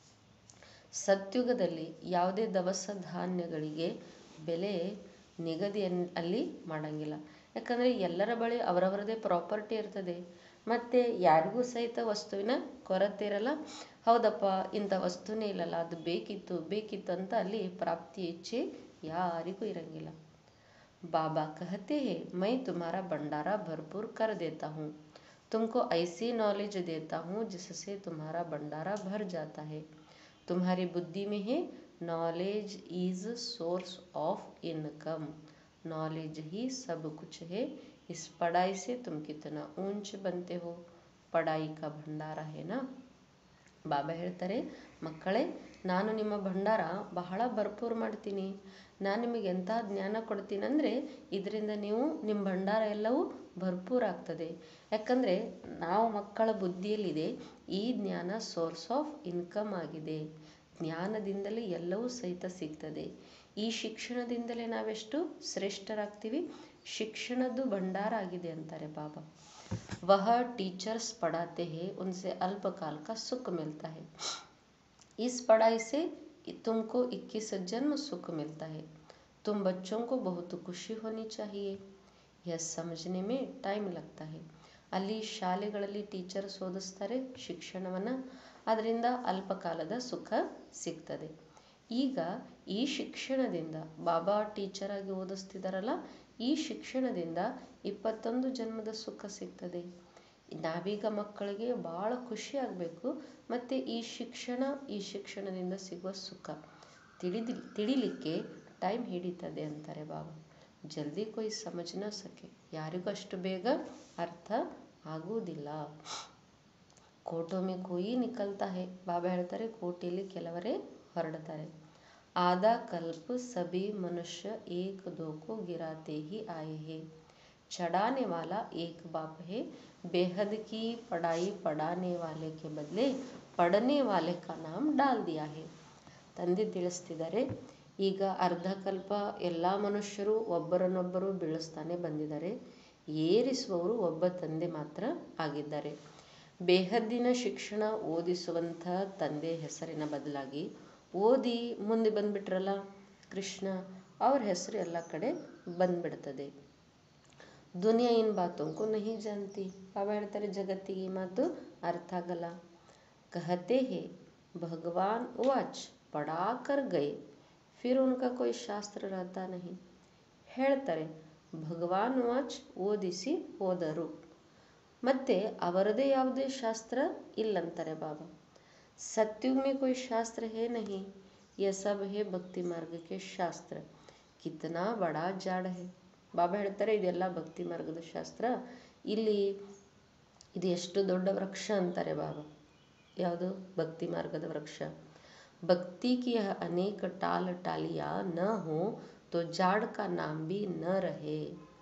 S3: ಸತ್ಯುಗದಲ್ಲಿ ಯಾವುದೇ ದವಸ ಧಾನ್ಯಗಳಿಗೆ ಬೆಲೆ ನಿಗದಿ ಅನ್- ಅಲ್ಲಿ ಮಾಡಂಗಿಲ್ಲ ಯಾಕಂದರೆ ಎಲ್ಲರ ಬಳಿ ಅವರವರದೇ ಪ್ರಾಪರ್ಟಿ ಇರ್ತದೆ ಮತ್ತು ಯಾರಿಗೂ ಸಹಿತ ವಸ್ತುವಿನ ಕೊರತೆ ಇರಲ್ಲ ಹೌದಪ್ಪ ಇಂಥ ವಸ್ತುನೇ ಇಲ್ಲಲ್ಲ ಅದು ಬೇಕಿತ್ತು ಬೇಕಿತ್ತು ಅಂತ ಅಲ್ಲಿ ಪ್ರಾಪ್ತಿ ಇಚ್ಛೆ ಯಾರಿಗೂ ಇರಂಗಿಲ್ಲ बाबा कहते हैं मैं तुम्हारा भंडारा भरपूर कर देता हूँ तुमको ऐसी नॉलेज देता हूँ जिससे तुम्हारा भंडारा भर जाता है तुम्हारी बुद्धि में है knowledge is source of income knowledge ही सब कुछ है इस पढ़ाई से तुम कितना ऊंच बनते हो पढ़ाई का भंडारा है ना ಬಾಬಾ ಹೇಳ್ತಾರೆ ಮಕ್ಕಳೇ ನಾನು ನಿಮ್ಮ ಭಂಡಾರ ಬಹಳ ಭರ್ಪೂರ್ ಮಾಡ್ತೀನಿ ನಾನು ನಿಮಗೆ ಎಂಥ ಜ್ಞಾನ ಕೊಡ್ತೀನಂದರೆ ಇದರಿಂದ ನೀವು ನಿಮ್ಮ ಭಂಡಾರ ಎಲ್ಲವೂ ಭರ್ಪೂರ್ ಆಗ್ತದೆ ಯಾಕಂದರೆ ನಾವು ಮಕ್ಕಳ ಬುದ್ಧಿಯಲ್ಲಿದೆ ಈ ಜ್ಞಾನ ಸೋರ್ಸ್ ಆಫ್ ಇನ್ಕಮ್ ಆಗಿದೆ ಜ್ಞಾನದಿಂದಲೇ ಎಲ್ಲವೂ ಸಹಿತ ಸಿಗ್ತದೆ ಈ ಶಿಕ್ಷಣದಿಂದಲೇ ನಾವೆಷ್ಟು ಶ್ರೇಷ್ಠರಾಗ್ತೀವಿ ಶಿಕ್ಷಣದ್ದು ಭಂಡಾರ ಆಗಿದೆ ಅಂತಾರೆ ಬಾಬಾ वह टीचर्स पढ़ाते हैं उनसे अल्पकाल का सुख मिलता है इस पढ़ाई से तुमको 21 जन्म सुख मिलता है तुम बच्चों को बहुत खुशी होनी चाहिए यह समझने में ಟೈಮ್ लगता है ಅಲ್ಲಿ ಶಾಲೆಗಳಲ್ಲಿ ಟೀಚರ್ಸ್ ಓದಿಸ್ತಾರೆ ಶಿಕ್ಷಣವನ್ನು ಅದರಿಂದ ಅಲ್ಪಕಾಲದ ಸುಖ ಸಿಗ್ತದೆ ಈಗ ಈ ಶಿಕ್ಷಣದಿಂದ ಬಾಬಾ ಟೀಚರ್ ಆಗಿ ಓದಿಸ್ತಿದಾರಲ್ಲ ಈ ಶಿಕ್ಷಣದಿಂದ ಇಪ್ಪತ್ತೊಂದು ಜನ್ಮದ ಸುಖ ಸಿಗ್ತದೆ ನಾವೀಗ ಮಕ್ಕಳಿಗೆ ಭಾಳ ಖುಷಿ ಆಗಬೇಕು ಮತ್ತು ಈ ಶಿಕ್ಷಣ ಈ ಶಿಕ್ಷಣದಿಂದ ಸಿಗುವ ಸುಖ ತಿಳಿದಿ ತಿಳಿಲಿಕ್ಕೆ ಟೈಮ್ ಹಿಡಿತದೆ ಅಂತಾರೆ ಬಾಬಾ ಜಲ್ದಿ ಕೊಯ್ ಸಮಜ್ ನ ಸಕೆ ಯಾರಿಗೂ ಅಷ್ಟು ಬೇಗ ಅರ್ಥ ಆಗುವುದಿಲ್ಲ ಕೋಟೋ ಮೇ ಕೋಯಿ ನಿಕಲ್ತಾ ಹೇ ಬಾಬಾ ಹೇಳ್ತಾರೆ ಕೋಟಿಯಲ್ಲಿ ಕೆಲವರೇ ಹೊರಡ್ತಾರೆ आधा कल्प सभी मनुष्य एक दो को गिराते ही आए हैं चढ़ाने वाला एक बाप है बेहद की पढ़ाई पढ़ाने वाले के बदले पढ़ने वाले का नाम डाल दिया है ತಂದೆ ತಿಳಿಸ್ತಿದ್ದಾರೆ ಈಗ ಅರ್ಧ ಕಲ್ಪ ಎಲ್ಲ ಮನುಷ್ಯರು ಒಬ್ಬರನ್ನೊಬ್ಬರು ಬೀಳಿಸ್ತಾನೆ ಬಂದಿದ್ದಾರೆ ಏರಿಸುವವರು ಒಬ್ಬ ತಂದೆ ಮಾತ್ರ ಆಗಿದ್ದಾರೆ ಬೇಹದ್ದಿನ ಶಿಕ್ಷಣ ಓದಿಸುವಂಥ ತಂದೆ ಹೆಸರಿನ ಬದಲಾಗಿ ಓದಿ ಮುಂದೆ ಬಂದ್ಬಿಟ್ರಲ್ಲ ಕೃಷ್ಣ ಅವ್ರ ಹೆಸರು ಎಲ್ಲ ಕಡೆ ಬಂದ್ಬಿಡ್ತದೆ ದುನಿಯಾ ಇನ್ ಬಾತೋಂಕು ನಹಿ ಜಾನ್ತಿ ಬಾಬಾ ಹೇಳ್ತಾರೆ ಜಗತ್ತಿಗೆ ಈ ಮಾತು ಅರ್ಥ ಆಗಲ್ಲ कहते हैं भगवान वाच पढ़ा कर गए फिर उनका कोई शास्त्र रहता नहीं ಹೇಳ್ತಾರೆ ಭಗವಾನ್ ವಾಚ್ ಓದಿಸಿ ಹೋದರು ಮತ್ತೆ ಅವರದೇ ಯಾವುದೇ ಶಾಸ್ತ್ರ ಇಲ್ಲಂತಾರೆ ಬಾಬಾ सत्युग में कोई शास्त्र है नहीं यह सब है भक्ति मार्ग के शास्त्र कितना बड़ा ಜಾಡ है ಬಾಬಾ ಹೇಳ್ತಾರೆ ಇದೆಲ್ಲ ಭಕ್ತಿ ಮಾರ್ಗದ ಶಾಸ್ತ್ರ ಇಲ್ಲಿ ಇದು ಎಷ್ಟು ದೊಡ್ಡ ವೃಕ್ಷ ಅಂತಾರೆ ಬಾಬಾ ಯಾವುದು ಭಕ್ತಿ ಮಾರ್ಗದ ವೃಕ್ಷ ಭಕ್ತಿ की यह अनेक टाल टालियाँ न हो तो ಜಾಡ್ का नाम भी न रहे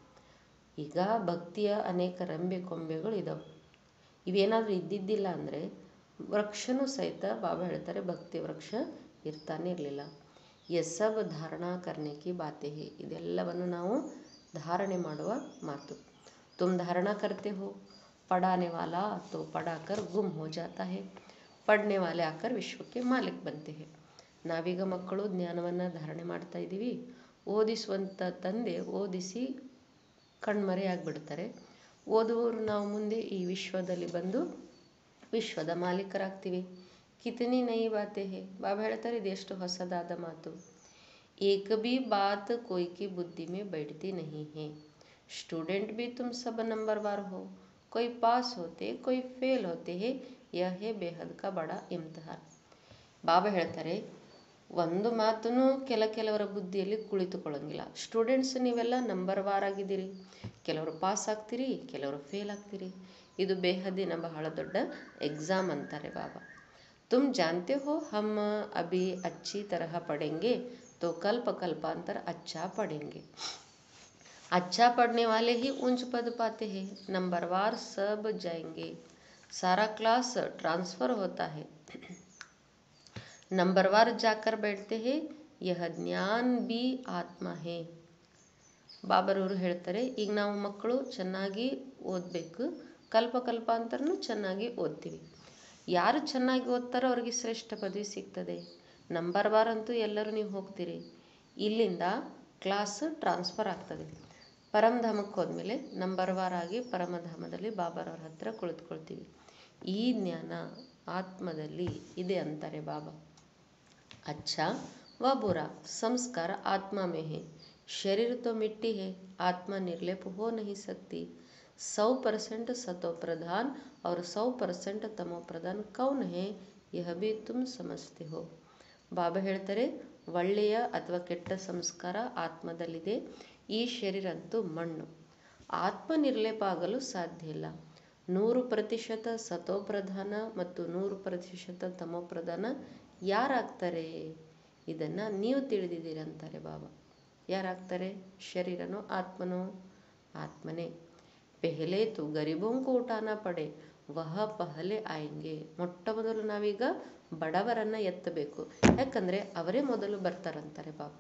S3: ಈಗ ಭಕ್ತಿಯ ಅನೇಕ ರೆಂಬೆ ಕೊಂಬೆಗಳು ಇದಾವೆ ಇವೇನಾದರೂ ಇದ್ದಿದ್ದಿಲ್ಲ ಅಂದರೆ ವೃಕ್ಷನೂ ಸಹಿತ ಬಾಬಾ ಹೇಳ್ತಾರೆ ಭಕ್ತಿ ವೃಕ್ಷ ಇರ್ತಾನೆ ಇರಲಿಲ್ಲ ಎಸಬ್ ಧಾರಣಾ ಕರ್ನೆಕಿ ಬಾತೆ ಹೇ ಇದೆಲ್ಲವನ್ನು ನಾವು ಧಾರಣೆ ಮಾಡುವ ಮಾತು ತುಮ್ ಧಾರಣಾ ಕರ್ತೆ ಹೋ ಪಡಾನೆ ವಾಲಾ ತೋ ಪಡಾಕರ್ ಗುಮ್ ಹೋ ಜಾತಾ ಹೇ ಪಡ್ನೆ ವಾಲೆ ಆಕರ್ ವಿಶ್ವಕ್ಕೆ ಮಾಲಿಕ್ ಬಂತೆ ಹೇ ನಾವೀಗ ಮಕ್ಕಳು ಜ್ಞಾನವನ್ನು ಧಾರಣೆ ಮಾಡ್ತಾ ಇದ್ದೀವಿ ಓದಿಸುವಂಥ ತಂದೆ ಓದಿಸಿ ಕಣ್ಮರೆಯಾಗ್ಬಿಡ್ತಾರೆ ಓದುವವರು ನಾವು ಮುಂದೆ ಈ ವಿಶ್ವದಲ್ಲಿ ಬಂದು ವಿಶ್ವದ ಮಾಲೀಕರಾಗ್ತೀವಿ ಕಿತನಿ ನೈ ಬಾತೆ ಹೇ ಬಾಬಾ ಹೇಳ್ತಾರೆ ಇದೆಷ್ಟು ಹೊಸದಾದ ಮಾತು एक भी बात कोई की बुद्धि में बैठती नहीं है स्टूडेंट भी तुम सब नंबरवार हो कोई पास होते कोई फेल होते हैं यह है बेहद का बड़ा इम्तिहान ಬಾಬಾ ಹೇಳ್ತಾರೆ ಒಂದು ಮಾತನ್ನು ಕೆಲ ಕೆಲವರ ಬುದ್ಧಿಯಲ್ಲಿ ಕುಳಿತುಕೊಳ್ಳಂಗಿಲ್ಲ ಸ್ಟೂಡೆಂಟ್ಸ್ ನೀವೆಲ್ಲ ನಂಬರ್ ವಾರ್ ಆಗಿದ್ದೀರಿ ಕೆಲವರು ಪಾಸ್ ಆಗ್ತೀರಿ ಕೆಲವರು ಫೇಲ್ ಆಗ್ತೀರಿ ಇದು ಬೇಹದ್ದಿನ ಬಹಳ ದೊಡ್ಡ ಎಕ್ಸಾಮ್ ಅಂತಾರೆ ಬಾಬಾ तुम जानते हो हम अभी अच्छी तरह पढ़ेंगे तो कल्प कल्पांतर अच्छा पढ़ेंगे अच्छा पढ़ने वाले ही ऊंच पद पाते हैं नंबरवार सब जाएंगे सारा क्लास ट्रांसफर होता है नंबरवार जाकर बैठते हैं यह ज्ञान भी आत्मा है ಬಾಬರವರು ಹೇಳ್ತಾರೆ ಈಗ ನಾವು ಮಕ್ಕಳು ಚೆನ್ನಾಗಿ ಓದಬೇಕು ಕಲ್ಪ ಕಲ್ಪಾಂತರನು ಚೆನ್ನಾಗಿ ಓದ್ತೀವಿ ಯಾರು ಚೆನ್ನಾಗಿ ಓದ್ತಾರೋ ಅವ್ರಿಗೆ ಶ್ರೇಷ್ಠ ಪದವಿ ಸಿಗ್ತದೆ ನಂಬರ್ ಬಾರ್ ಅಂತೂ ಎಲ್ಲರೂ ನೀವು ಹೋಗ್ತೀರಿ ಇಲ್ಲಿಂದ ಕ್ಲಾಸ್ ಟ್ರಾನ್ಸ್ಫರ್ ಆಗ್ತದೆ ಪರಮಧಾಮಕ್ಕೆ ಹೋದ್ಮೇಲೆ ನಂಬರ್ ವಾರ್ ಆಗಿ ಪರಮಧಾಮದಲ್ಲಿ ಬಾಬಾರವ್ರ ಹತ್ರ ಕುಳಿತುಕೊಳ್ತೀವಿ ಈ ಜ್ಞಾನ ಆತ್ಮದಲ್ಲಿ ಇದೆ ಅಂತಾರೆ ಬಾಬಾ अच्छा व बुरा संस्कार आत्मा में है शरीर तो मिट्टी है आत्मा निर्लेप हो नहीं सकती सौ परसेंट सतो प्रधान और सौ परसेंट तमो प्रधान कौन है यह भी तुम समझते हो ಬಾಬಾ ಹೇಳ್ತಾರೆ ಒಳ್ಳೆಯ ಅಥವಾ ಕೆಟ್ಟ ಸಂಸ್ಕಾರ ಆತ್ಮದಲ್ಲಿದೆ ಈ ಶರೀರ ಅಂತೂ ಮಣ್ಣು ಆತ್ಮ ನಿರ್ಲೇಪ ಆಗಲು ಸಾಧ್ಯ ಇಲ್ಲ ನೂರು ಪ್ರತಿಶತ ಸತೋಪ್ರಧಾನ ಮತ್ತು ನೂರು ಪ್ರತಿಶತ ತಮೋಪ್ರಧಾನ ಯಾರಾಗ್ತಾರೆ ಇದನ್ನು ನೀವು ತಿಳಿದಿದ್ದೀರಿ ಅಂತಾರೆ ಬಾಬಾ ಯಾರಾಗ್ತಾರೆ ಶರೀರನೋ ಆತ್ಮನೋ ಆತ್ಮನೇ ಪೆಹಲೆ ತು ಗರೀಬೋಂಕು ಊಟಾನ ಪಡೆ ವಹ ಪಹಲೆ ಆಯಂಗೆ ಮೊಟ್ಟ ಮೊದಲು ನಾವೀಗ ಬಡವರನ್ನು ಎತ್ತಬೇಕು ಯಾಕಂದರೆ ಅವರೇ ಮೊದಲು ಬರ್ತಾರಂತಾರೆ ಬಾಬಾ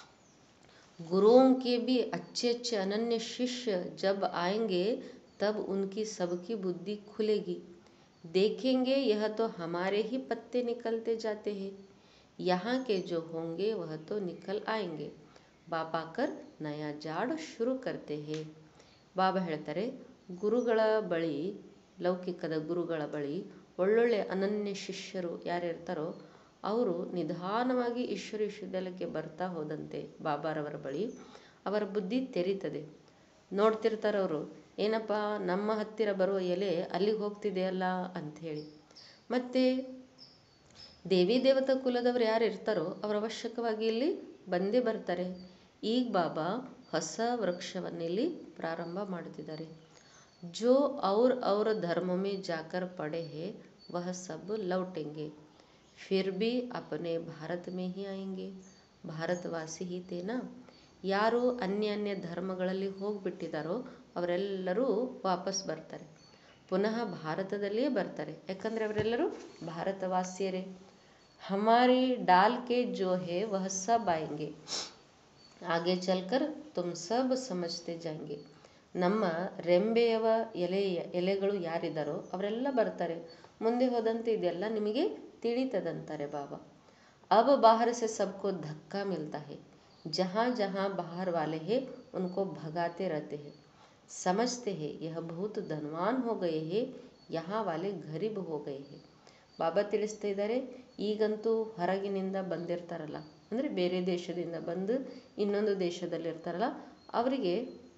S3: गुरुओं के भी अच्छे अच्छे अनन्य शिष्य जब आएंगे तब उनकी सबकी बुद्धि खुलेगी देखेंगे यह तो हमारे ही पत्ते निकलते जाते हैं यहाँ के जो होंगे वह तो निकल आएंगे बाबा कर नया जाड़ ಶುರು करते हैं ಬಾಬಾ ಹೇಳ್ತಾರೆ ಗುರುಗಳ ಬಳಿ ಲೌಕಿಕದ ಗುರುಗಳ ಬಳಿ ಒಳ್ಳೊಳ್ಳೆ ಅನನ್ಯ ಶಿಷ್ಯರು ಯಾರಿರ್ತಾರೋ ಅವರು ನಿಧಾನವಾಗಿ ಈಶ್ವರ ವಿಶ್ವವಿದ್ಯಾಲಯಕ್ಕೆ ಬರ್ತಾ ಹೋದಂತೆ ಬಾಬಾರವರ ಬಳಿ ಅವರ ಬುದ್ಧಿ ತೆರೀತದೆ ನೋಡ್ತಿರ್ತಾರೆ ಅವರು ಏನಪ್ಪ ನಮ್ಮ ಹತ್ತಿರ ಬರುವ ಎಲೆ ಅಲ್ಲಿಗೆ ಹೋಗ್ತಿದೆಯಲ್ಲ ಅಂಥೇಳಿ ಮತ್ತು ದೇವಿ ದೇವತಾ ಕುಲದವರು ಯಾರು ಇರ್ತಾರೋ ಅವರು ಅವಶ್ಯಕವಾಗಿ ಇಲ್ಲಿ ಬಂದೇ ಬರ್ತಾರೆ ಈಗ ಬಾಬಾ ಹೊಸ ವೃಕ್ಷವನ್ನು ಇಲ್ಲಿ ಪ್ರಾರಂಭ ಮಾಡುತ್ತಿದ್ದಾರೆ जो और और धर्म में जाकर पड़े हैं वह सब लौटेंगे फिर भी अपने भारत में ही आएंगे ಭಾರತವಾಸಿ ಹೀತೇನಾ ಯಾರು ಅನ್ಯ ಅನ್ಯ ಧರ್ಮಗಳಲ್ಲಿ ಹೋಗಿಬಿಟ್ಟಿದ್ದಾರೋ ಅವರೆಲ್ಲರೂ ವಾಪಸ್ ಬರ್ತಾರೆ ಪುನಃ ಭಾರತದಲ್ಲಿಯೇ ಬರ್ತಾರೆ ಯಾಕಂದರೆ ಅವರೆಲ್ಲರೂ ಭಾರತವಾಸಿಯರೇ ಹಮಾರಿ ಡಾಲ್ ಕೆ ಜೋ ಹೇ ವಹ ಸಬ್ ಆಯಂಗೆ ಆಗೆ ಚಲ್ಕರ್ ತುಮ್ ಸಬ್ ಸಮಜ್ತೆ ಜಾಯಂಗೆ ನಮ್ಮ ರೆಂಬೆಯವ ಎಲೆಯ ಎಲೆಗಳು ಯಾರಿದ್ದಾರೋ ಅವರೆಲ್ಲ ಬರ್ತಾರೆ ಮುಂದೆ ಹೋದಂತೆ ಇದೆಲ್ಲ ನಿಮಗೆ ತಿಳಿತದಂತಾರೆ ಬಾಬಾ अब बाहर से सबको धक्का मिलता है जहाँ जहाँ बाहर वाले हैं उनको भगाते रहते हैं समझते हैं यह बहुत धनवान हो गए हैं यहाँ वाले गरीब हो गए हैं ಬಾಬಾ ತಿಳಿಸ್ತಾ ಇದ್ದಾರೆ ಈಗಂತೂ ಹೊರಗಿನಿಂದ ಬಂದಿರ್ತಾರಲ್ಲ ಅಂದರೆ ಬೇರೆ ದೇಶದಿಂದ ಬಂದು ಇನ್ನೊಂದು ದೇಶದಲ್ಲಿ ಇರ್ತಾರಲ್ಲ ಅವರಿಗೆ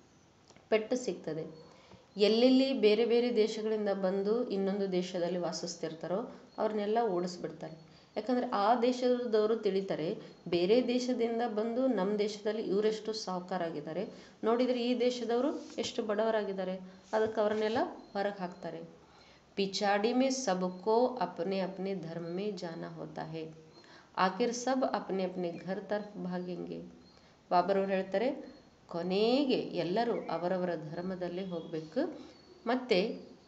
S3: ಪೆಟ್ಟು ಸಿಗ್ತದೆ ಎಲ್ಲೆಲ್ಲಿ ಬೇರೆ ಬೇರೆ ದೇಶಗಳಿಂದ ಬಂದು ಇನ್ನೊಂದು ದೇಶದಲ್ಲಿ ವಾಸಿಸ್ತಿರ್ತಾರೋ ಅವ್ರನ್ನೆಲ್ಲ ಓಡಿಸ್ಬಿಡ್ತಾರೆ ಯಾಕಂದರೆ ಆ ದೇಶದವರು ತಿಳಿತಾರೆ ಬೇರೆ ದೇಶದಿಂದ ಬಂದು ನಮ್ಮ ದೇಶದಲ್ಲಿ ಇವರೆಷ್ಟು ಸಾಹುಕಾರಾಗಿದ್ದಾರೆ ನೋಡಿದರೆ ಈ ದೇಶದವರು ಎಷ್ಟು ಬಡವರಾಗಿದ್ದಾರೆ ಅದಕ್ಕೆ ಅವ್ರನ್ನೆಲ್ಲ ಹೊರಗೆ ಹಾಕ್ತಾರೆ पिछाड़ी में सबको अपने अपने धर्म में जाना होता है आखिर सब अपने अपने घर तरफ भागेंगे ಬಾಬರವ್ರು ಹೇಳ್ತಾರೆ ಕೊನೆಗೆ ಎಲ್ಲರೂ ಅವರವರ ಧರ್ಮದಲ್ಲೇ ಹೋಗಬೇಕು ಮತ್ತು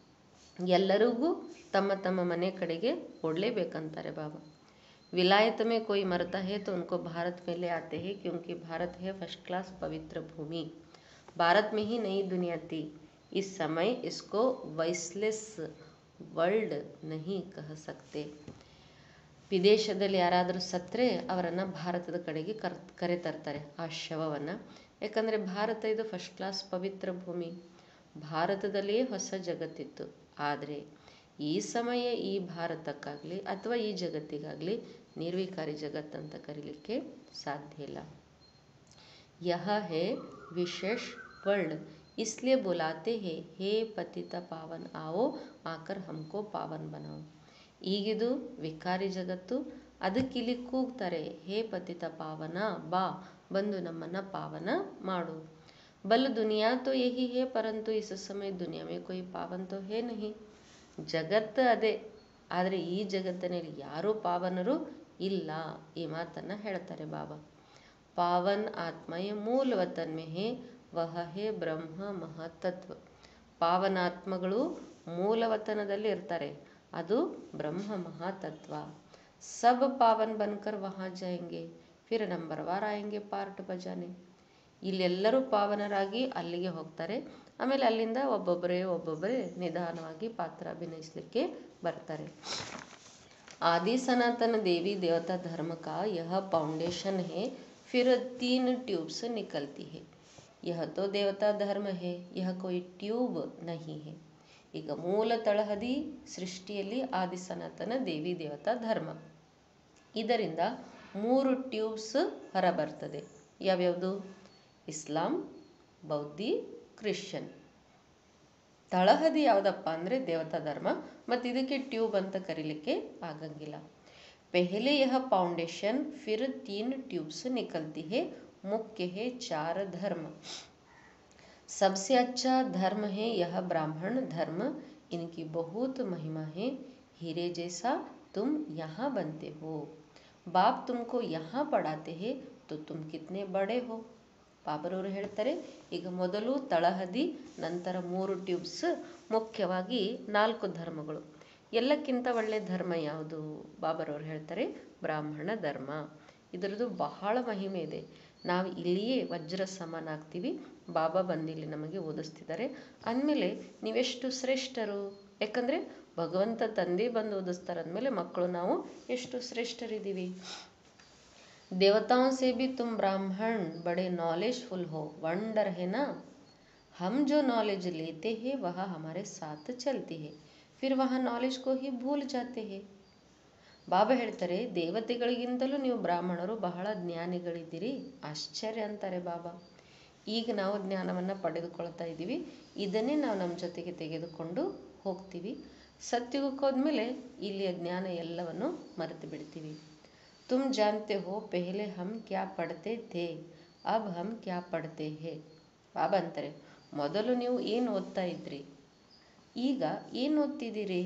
S3: ಎಲ್ಲರಿಗೂ ತಮ್ಮ ತಮ್ಮ ಮನೆ ಕಡೆಗೆ ಓಡಲೇಬೇಕಂತಾರೆ ಬಾಬಾ विलायत में कोई मरता है तो उनको भारत में ले आते हैं क्योंकि भारत है फर्स्ट क्लास पवित्र भूमि भारत में ही नई दुनिया थी इस समय इसको वैसलेस ವರ್ಲ್ಡ್ ನಹಿ ಕಹ ಸಕ್ತೆ ವಿದೇಶದಲ್ಲಿ ಯಾರಾದರೂ ಸತ್ತರೆ ಅವರನ್ನು ಭಾರತದ ಕಡೆಗೆ ಕರ್ ಕರೆ ತರ್ತಾರೆ ಆ ಶವವನ್ನು ಯಾಕಂದರೆ ಭಾರತ ಇದು ಫಸ್ಟ್ ಕ್ಲಾಸ್ ಪವಿತ್ರ ಭೂಮಿ ಭಾರತದಲ್ಲಿಯೇ ಹೊಸ ಜಗತ್ತಿತ್ತು ಆದರೆ ಈ ಸಮಯ ಈ ಭಾರತಕ್ಕಾಗಲಿ ಅಥವಾ ಈ ಜಗತ್ತಿಗಾಗಲಿ ನಿರ್ವಿಕಾರಿ ಜಗತ್ತಂತ ಕರೀಲಿಕ್ಕೆ ಸಾಧ್ಯ ಇಲ್ಲ ಯಹ ಹೇ ವಿಶೇಷ ವರ್ಲ್ಡ್ इसलिए बुलाते हैं हे ಪತಿತ ಪಾವನ್ ಆವೋ ಆಕರ್ ಹಮ್ಕೋ ಪಾವನ್ ಬನಾವ್ ಈಗಿದು ವಿಕಾರಿ ಜಗತ್ತು ಅದಕ್ಕಿಲ್ಲಿ ಕೂಗ್ತಾರೆ ಹೇ ಪತಿತ ಪಾವನ ಬಾ ಬಂದು ನಮ್ಮನ್ನು ಪಾವನ ಮಾಡು ಬಲ್ ದುನಿಯಾ ತೋ ಯಹಿ ಹೇ ಪರಂತು ಇಸ್ ಸಮಯ ದುನಿಯಾ ಮೇ ಕೊಯ್ ಪಾವನ್ ತೋ ಹೇ ನಹಿ ಜಗತ್ತು ಅದೇ ಆದರೆ ಈ ಜಗತ್ತಿನಲ್ಲಿ ಯಾರೂ ಪಾವನರು ಇಲ್ಲ ಈ ಮಾತನ್ನು ಹೇಳ್ತಾರೆ ಬಾಬಾ पावन आत्माएं मूल वतन में है ವಹ ಹೇ ಬ್ರಹ್ಮ ಮಹತತ್ವ ಪಾವನಾತ್ಮಗಳು ಮೂಲವತನದಲ್ಲಿ ಇರ್ತಾರೆ ಅದು ಬ್ರಹ್ಮ ಮಹಾತತ್ವ सब पावन बनकर वहाँ जाएंगे फिर ನಂಬರ್ವಾರ್ ಆಯಂಗೆ ಪಾರ್ಟ್ ಬಜಾನೆ ಇಲ್ಲೆಲ್ಲರೂ ಪಾವನರಾಗಿ ಅಲ್ಲಿಗೆ ಹೋಗ್ತಾರೆ ಆಮೇಲೆ ಅಲ್ಲಿಂದ ಒಬ್ಬೊಬ್ಬರೇ ಒಬ್ಬೊಬ್ಬರೇ ನಿಧಾನವಾಗಿ ಪಾತ್ರ ಅಭಿನಯಿಸಲಿಕ್ಕೆ ಬರ್ತಾರೆ आदि सनातन देवी देवता धर्म का यह फाउंडेशन है फिर तीन ट्यूब से निकलती है यह तो देवता धर्म है यह कोई ट्यूब नहीं है ಈಗ ಮೂಲ ತಳಹದಿ ಸೃಷ್ಟಿಯಲ್ಲಿ ಆದಿ ಸನಾತನ ದೇವಿ ದೇವತಾ ಧರ್ಮ ಇದರಿಂದ ಮೂರು ಟ್ಯೂಬ್ಸ್ ಹೊರಬರ್ತದೆ ಯಾವ್ಯಾವುದು ಇಸ್ಲಾಂ ಬೌದ್ಧಿ ಕ್ರಿಶ್ಚಿಯನ್ ತಳಹದಿ ಯಾವುದಪ್ಪ ಅಂದರೆ ದೇವತಾ ಧರ್ಮ ಮತ್ತು ಇದಕ್ಕೆ ಟ್ಯೂಬ್ ಅಂತ ಕರೀಲಿಕ್ಕೆ ಆಗಂಗಿಲ್ಲ ಪೆಹಲೆ ಯಹ ಫಾउंडेशन फिर तीन ट्यूब्स निकलती है मुख्य है चार धर्म सबसे अच्छा धर्म है यह ब्राह्मण धर्म इनकी बहुत महिमा है हीरे जैसा तुम यहाँ बनते हो बाप तुमको यहाँ पढ़ाते हैं तो तुम कितने बड़े हो ಬಾಬರವರು ಹೇಳ್ತಾರೆ ಈಗ ಮೊದಲು ತಳಹದಿ ನಂತರ ಮೂರು ಟ್ಯೂಬ್ಸ್ ಮುಖ್ಯವಾಗಿ ನಾಲ್ಕು ಧರ್ಮಗಳು ಎಲ್ಲಕ್ಕಿಂತ ಒಳ್ಳೆ ಧರ್ಮ ಯಾವುದು ಬಾಬರವರು ಹೇಳ್ತಾರೆ ಬ್ರಾಹ್ಮಣ ಧರ್ಮ ಇದರದ್ದು ಬಹಳ ಮಹಿಮೆ ಇದೆ ನಾವು ಇಲ್ಲಿಯೇ ವಜ್ರ ಸಮಾನಾಗ್ತೀವಿ ಬಾಬಾ ಬಂದಿಲ್ಲಿ ನಮಗೆ ಓದಿಸ್ತಿದ್ದಾರೆ ಅಂದಮೇಲೆ ನೀವೆಷ್ಟು ಶ್ರೇಷ್ಠರು ಯಾಕಂದರೆ ಭಗವಂತ ತಂದೆ ಬಂದು ಓದಿಸ್ತಾರೆ ಅಂದಮೇಲೆ ಮಕ್ಕಳು ನಾವು ಎಷ್ಟು ಶ್ರೇಷ್ಠರಿದ್ದೀವಿ देवताओं से भी तुम ब्राह्मण बड़े नॉलेजफुल हो वंडर है ना हम जो नॉलेज लेते हैं वह हमारे साथ चलती है फिर वह नॉलेज को ही भूल जाते हैं ಬಾಬಾ ಹೇಳ್ತಾರೆ ದೇವತೆಗಳಿಗಿಂತಲೂ ನೀವು ಬ್ರಾಹ್ಮಣರು ಬಹಳ ಜ್ಞಾನಿಗಳಿದ್ದೀರಿ ಆಶ್ಚರ್ಯ ಅಂತಾರೆ ಬಾಬಾ ಈಗ ನಾವು ಜ್ಞಾನವನ್ನು ಪಡೆದುಕೊಳ್ತಾ ಇದ್ದೀವಿ ಇದನ್ನೇ ನಾವು ನಮ್ಮ ಜೊತೆಗೆ ತೆಗೆದುಕೊಂಡು ಹೋಗ್ತೀವಿ ಸತ್ಯುಗಕ್ಕೆ ಹೋದ್ಮೇಲೆ ಇಲ್ಲಿಯ ಜ್ಞಾನ ಎಲ್ಲವನ್ನು ಮರೆತು ಬಿಡ್ತೀವಿ तुम जानते हो पहले हम क्या पढ़ते थे अब हम क्या पढ़ते हैं ಬಾಬಾ ಅಂತಾರೆ ಮೊದಲು ನೀವು ಏನು ಓದ್ತಾ ಇದ್ರಿ ಈಗ ಏನು ಓದ್ತಿದ್ದೀರಿ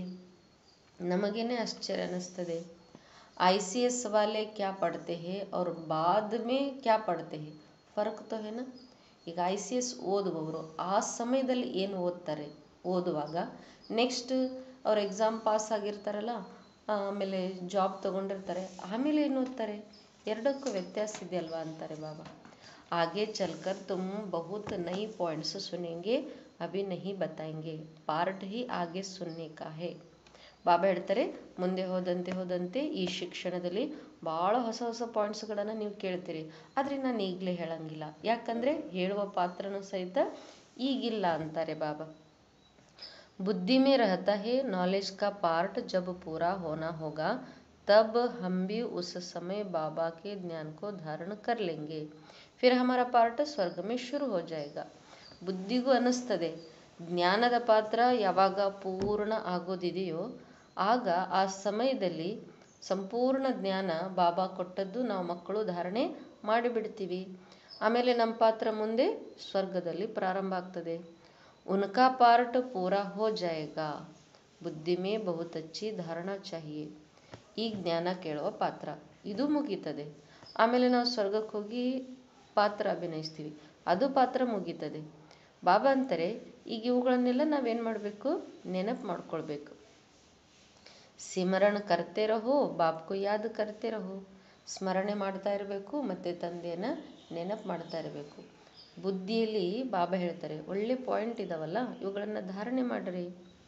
S3: ನಮಗೇನೆ ಆಶ್ಚರ್ಯ ಅನ್ನಿಸ್ತದೆ ಐ ಸಿ ಎಸ್ ವಾಲೆ ಕ್ಯಾ ಪಡ್ತೆ ಹೇ ಅವ್ರ ಬಾದ್ ಮೇ ಕ್ಯಾ ಪಡ್ತೆ ಹೇ ಫರ್ಕ್ ತೋ ಹೇನ ಈಗ ಐ ಸಿ ಎಸ್ ಓದುವವರು ಆ ಸಮಯದಲ್ಲಿ ಏನು ಓದ್ತಾರೆ ಓದುವಾಗ ನೆಕ್ಸ್ಟ್ ಅವ್ರು ಎಕ್ಸಾಮ್ ಪಾಸ್ ಆಗಿರ್ತಾರಲ್ಲ ಆಮೇಲೆ ಜಾಬ್ ತೊಗೊಂಡಿರ್ತಾರೆ ಆಮೇಲೆ ಏನು ಓದ್ತಾರೆ ಎರಡಕ್ಕೂ ವ್ಯತ್ಯಾಸ ಇದೆಯಲ್ವಾ ಅಂತಾರೆ ಬಾಬಾ आगे चलकर तुम बहुत नई पॉइंट्स सुनेंगे अभी नहीं बताएंगे पार्ट ही आगे सुनने का है ಬಾಬಾ ಹೇಳ್ತಾರೆ ಮುಂದೆ ಹೋದಂತೆ ಹೋದಂತೆ ಈ ಶಿಕ್ಷಣದಲ್ಲಿ ಭಾಳ ಹೊಸ ಹೊಸ ಪಾಯಿಂಟ್ಸ್ಗಳನ್ನು ನೀವು ಕೇಳ್ತೀರಿ ಆದರೆ ನಾನು ಈಗಲೇ ಹೇಳಂಗಿಲ್ಲ ಯಾಕಂದರೆ ಹೇಳುವ ಪಾತ್ರನೂ ಸಹಿತ ಈಗಿಲ್ಲ ಅಂತಾರೆ ಬಾಬಾ बुद्धि में रहता है नॉलेज का पार्ट जब पूरा होना होगा तब हम भी उस समय बाबा के ज्ञान को धारण कर लेंगे फिर हमारा पार्ट स्वर्ग में शुरू हो जाएगा ಬುದ್ಧಿಗೂ ಅನ್ನಿಸ್ತದೆ ಜ್ಞಾನದ ಪಾತ್ರ ಯಾವಾಗ ಪೂರ್ಣ ಆಗೋದಿದೆಯೋ ಆಗ ಆ ಸಮಯದಲ್ಲಿ ಸಂಪೂರ್ಣ ಜ್ಞಾನ ಬಾಬಾ ಕೊಟ್ಟದ್ದು ನಾವು ಮಕ್ಕಳು ಧಾರಣೆ ಮಾಡಿಬಿಡ್ತೀವಿ ಆಮೇಲೆ ನಮ್ಮ ಪಾತ್ರ ಮುಂದೆ ಸ್ವರ್ಗದಲ್ಲಿ ಪ್ರಾರಂಭ ಆಗ್ತದೆ उनका पार्ट पूरा हो जाएगा ಬುದ್ಧಿ ಮೇ ಬಹುತ್ ಅಚ್ಚಿ ಧಾರಣಾ ಚಾಹಿಯೆ ಈ ಜ್ಞಾನ ಕೇಳುವ ಪಾತ್ರ ಇದು ಮುಗೀತದೆ ಆಮೇಲೆ ನಾವು ಸ್ವರ್ಗಕ್ಕೆ ಹೋಗಿ ಪಾತ್ರ ಅಭಿನಯಿಸ್ತೀವಿ ಅದು ಪಾತ್ರ ಮುಗೀತದೆ ಬಾಬಾ ಅಂತಾರೆ ಈಗ ಇವುಗಳನ್ನೆಲ್ಲ ನಾವೇನು ಮಾಡಬೇಕು ನೆನಪು ಮಾಡ್ಕೊಳ್ಬೇಕು ಸಿಮರಣ ಕರ್ತೆ ರಹೋ ಬಾಪ್ಕು ಯಾದ್ ಕರ್ತೆ ರಹೋ ಸ್ಮರಣೆ ಮಾಡ್ತಾ ಇರಬೇಕು ಮತ್ತು ತಂದೆಯನ್ನು ನೆನಪು ಮಾಡ್ತಾ ಇರಬೇಕು ಬುದ್ಧಿಯಲ್ಲಿ ಬಾಬಾ ಹೇಳ್ತಾರೆ ಒಳ್ಳೆ ಪಾಯಿಂಟ್ ಇದಾವಲ್ಲ ಇವುಗಳನ್ನು ಧಾರಣೆ ಮಾಡ್ರಿ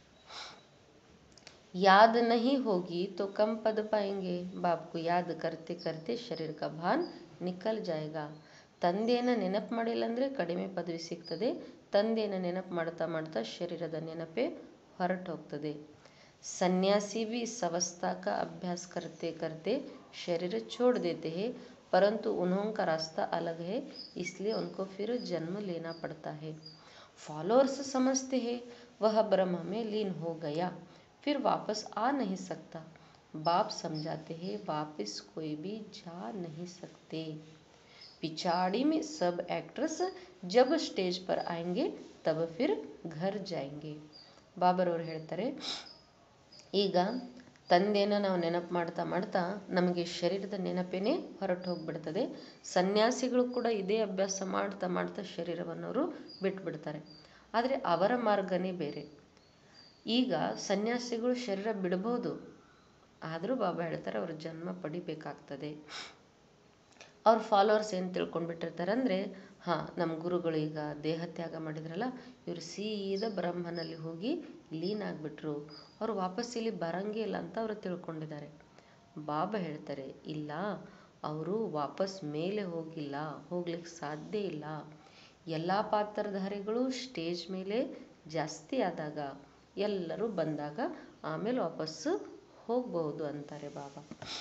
S3: याद नहीं होगी तो कम पद पाएंगे बाप को याद करते करते शरीर का भान ನಿಕಲ್ ಜಾಯಗ ತಂದೆಯನ್ನು ನೆನಪು ಮಾಡಿಲ್ಲ ಅಂದರೆ ಕಡಿಮೆ ಪದವಿ ಸಿಗ್ತದೆ ತಂದೆಯನ್ನು ನೆನಪು ಮಾಡ್ತಾ ಮಾಡ್ತಾ ಶರೀರದ ನೆನಪೇ ಹೊರಟು ಹೋಗ್ತದೆ सन्यासी भी इस अवस्था का अभ्यास करते करते शरीर छोड़ देते हैं परंतु उन्हों का रास्ता अलग है इसलिए उनको फिर जन्म लेना पड़ता है फॉलोअर्स समझते हैं वह ब्रह्म में लीन हो गया फिर वापस आ नहीं सकता बाप समझाते हैं वापस कोई भी जा नहीं सकते पिछाड़ी में सब एक्ट्रेस जब स्टेज पर आएंगे तब फिर घर जाएंगे ಬಾಬರವ್ರು ಹೇಳ್ತಾರೆ ಈಗ ತಂದೆನ ನಾವು ನೆನಪು ಮಾಡ್ತಾ ಮಾಡ್ತಾ ನಮಗೆ ಶರೀರದ ನೆನಪೇನೆ ಹೊರಟು ಹೋಗ್ಬಿಡ್ತದೆ ಸನ್ಯಾಸಿಗಳು ಕೂಡ ಇದೇ ಅಭ್ಯಾಸ ಮಾಡ್ತಾ ಮಾಡ್ತಾ ಶರೀರವನ್ನು ಅವರು ಬಿಟ್ಬಿಡ್ತಾರೆ ಆದರೆ ಅವರ ಮಾರ್ಗನೇ ಬೇರೆ ಈಗ ಸನ್ಯಾಸಿಗಳು ಶರೀರ ಬಿಡಬಹುದು ಆದರೂ ಬಾಬಾ ಹೇಳ್ತಾರೆ ಅವ್ರ ಜನ್ಮ ಪಡಿಬೇಕಾಗ್ತದೆ ಅವ್ರ ಫಾಲೋವರ್ಸ್ ಏನು ತಿಳ್ಕೊಂಡ್ಬಿಟ್ಟಿರ್ತಾರೆ ಅಂದರೆ ಹಾಂ ನಮ್ಮ ಗುರುಗಳು ಈಗ ದೇಹ ತ್ಯಾಗ ಮಾಡಿದ್ರಲ್ಲ ಇವರು ಸೀದಾ ಬ್ರಹ್ಮನಲ್ಲಿ ಹೋಗಿ ಲೀನ್ ಆಗಿಬಿಟ್ರು ಅವ್ರು ವಾಪಸ್ ಇಲ್ಲಿ ಬರಂಗೇ ಇಲ್ಲ ಅಂತ ಅವರು ತಿಳ್ಕೊಂಡಿದ್ದಾರೆ ಬಾಬಾ ಹೇಳ್ತಾರೆ ಇಲ್ಲ ಅವರು ವಾಪಸ್ ಮೇಲೆ ಹೋಗಿಲ್ಲ ಹೋಗ್ಲಿಕ್ಕೆ ಸಾಧ್ಯ ಇಲ್ಲ ಎಲ್ಲ ಪಾತ್ರಧಾರಿಗಳು ಸ್ಟೇಜ್ ಮೇಲೆ ಜಾಸ್ತಿ ಆದಾಗ ಎಲ್ಲರೂ ಬಂದಾಗ ಆಮೇಲೆ ವಾಪಸ್ಸು ಹೋಗ್ಬಹುದು ಅಂತಾರೆ ಬಾಬಾ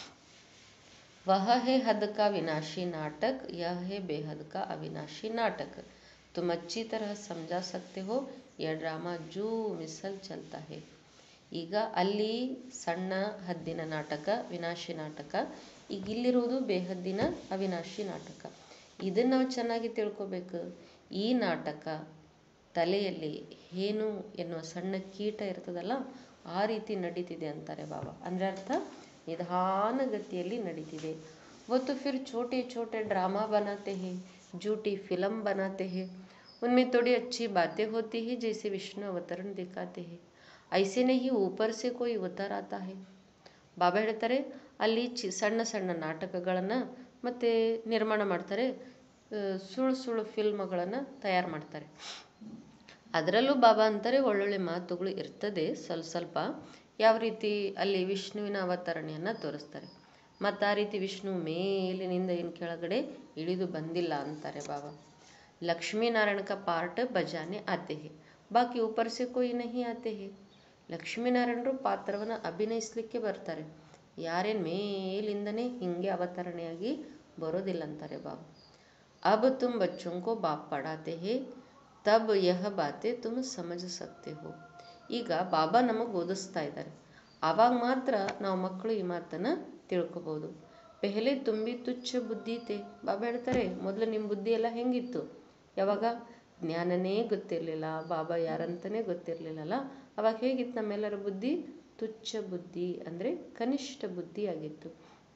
S3: वह है हद का विनाशी नाटक यह है बेहद का अविनाशी नाटक तुम अच्छी तरह समझा सकते हो यह ड्रामा जू मिसल चलता है ಈಗ ಅಲ್ಲಿ ಸಣ್ಣ ಹದ್ದಿನ ನಾಟಕ ವಿನಾಶಿ ನಾಟಕ ಈಗ ಇಲ್ಲಿರುವುದು ಬೇಹದ್ದಿನ ಅವಿನಾಶಿ ನಾಟಕ ಇದನ್ನು ನಾವು ಚೆನ್ನಾಗಿ ತಿಳ್ಕೊಬೇಕು ಈ ನಾಟಕ ತಲೆಯಲ್ಲಿ ಹೇನು ಎನ್ನುವ ಸಣ್ಣ ಕೀಟ ಇರ್ತದಲ್ಲ ಆ ರೀತಿ ನಡೀತಿದೆ ಅಂತಾರೆ ಬಾಬಾ ಅಂದರೆ ಅರ್ಥ ನಿಧಾನಗತಿಯಲ್ಲಿ ನಡೀತಿದೆ वो तो फिर छोटे छोटे ड्रामा बनाते हैं झूठी फिल्म बनाते हैं उनमें थोड़ी अच्छी बातें होती हैं जैसे विष्णु अवतरण दिखाते हैं ऐसे नहीं ऊपर से कोई उतर आता है ಬಾಬಾ ಹೇಳ್ತಾರೆ ಅಲ್ಲಿ ಚಿ ಸಣ್ಣ ಸಣ್ಣ ನಾಟಕಗಳನ್ನು ಮತ್ತು ನಿರ್ಮಾಣ ಮಾಡ್ತಾರೆ ಆ, ಸುಳ್ಳು ಸುಳ್ಳು ಫಿಲ್ಮ್ಗಳನ್ನು ತಯಾರು ಮಾಡ್ತಾರೆ ಅದರಲ್ಲೂ ಬಾಬಾ ಅಂತಾರೆ ಒಳ್ಳೊಳ್ಳೆ ಮಾತುಗಳು ಇರ್ತದೆ ಸ್ವಲ್ಪ ಸ್ವಲ್ಪ ಯಾವ ರೀತಿ ಅಲ್ಲಿ ವಿಷ್ಣುವಿನ ಅವತರಣೆಯನ್ನು ತೋರಿಸ್ತಾರೆ ಮತ್ತು ಆ ರೀತಿ ವಿಷ್ಣು ಮೇಲಿನಿಂದ ಏನು ಕೆಳಗಡೆ ಇಳಿದು ಬಂದಿಲ್ಲ ಅಂತಾರೆ ಬಾಬಾ ಲಕ್ಷ್ಮೀನಾರಾಯಣ का ಪಾರ್ಟ್ ಬಜಾನೆ ಆತೆ ಹೇ ಬಾಕಿ ऊपर से कोई नहीं आते हैं ಲಕ್ಷ್ಮೀನಾರಾಯಣರು ಪಾತ್ರವನ್ನು ಅಭಿನಯಿಸ್ಲಿಕ್ಕೆ ಬರ್ತಾರೆ ಯಾರೇನು ಮೇಲಿಂದನೇ ಹಿಂಗೆ ಅವತರಣೆಯಾಗಿ ಬರೋದಿಲ್ಲ ಅಂತಾರೆ ಬಾಬಾ अब तुम बच्चों को बाप पढ़ाते हैं तब यह बातें तुम समझ सकते हो ಈಗ ಬಾಬಾ ನಮಗೆ ಓದಿಸ್ತಾ ಇದ್ದಾರೆ ಆವಾಗ ಮಾತ್ರ ನಾವು ಮಕ್ಕಳು ಈ ಮಾತನ್ನು ತಿಳ್ಕೊಬೋದು ಪೆಹಲೆ ತುಂಬಿ ತುಚ್ಛ ಬುದ್ಧಿ ಇತ್ತೆ ಬಾಬಾ ಹೇಳ್ತಾರೆ ಮೊದಲು ನಿಮ್ಮ ಬುದ್ಧಿ ಎಲ್ಲ ಹೆಂಗಿತ್ತು ಯಾವಾಗ ಜ್ಞಾನನೇ ಗೊತ್ತಿರಲಿಲ್ಲ ಬಾಬಾ ಯಾರಂತನೇ ಗೊತ್ತಿರಲಿಲ್ಲಲ್ಲ ಅವಾಗ ಹೇಗಿತ್ತು ನಮ್ಮೆಲ್ಲರ ಬುದ್ಧಿ ತುಚ್ಛ ಬುದ್ಧಿ ಅಂದರೆ ಕನಿಷ್ಠ ಬುದ್ಧಿ ಆಗಿತ್ತು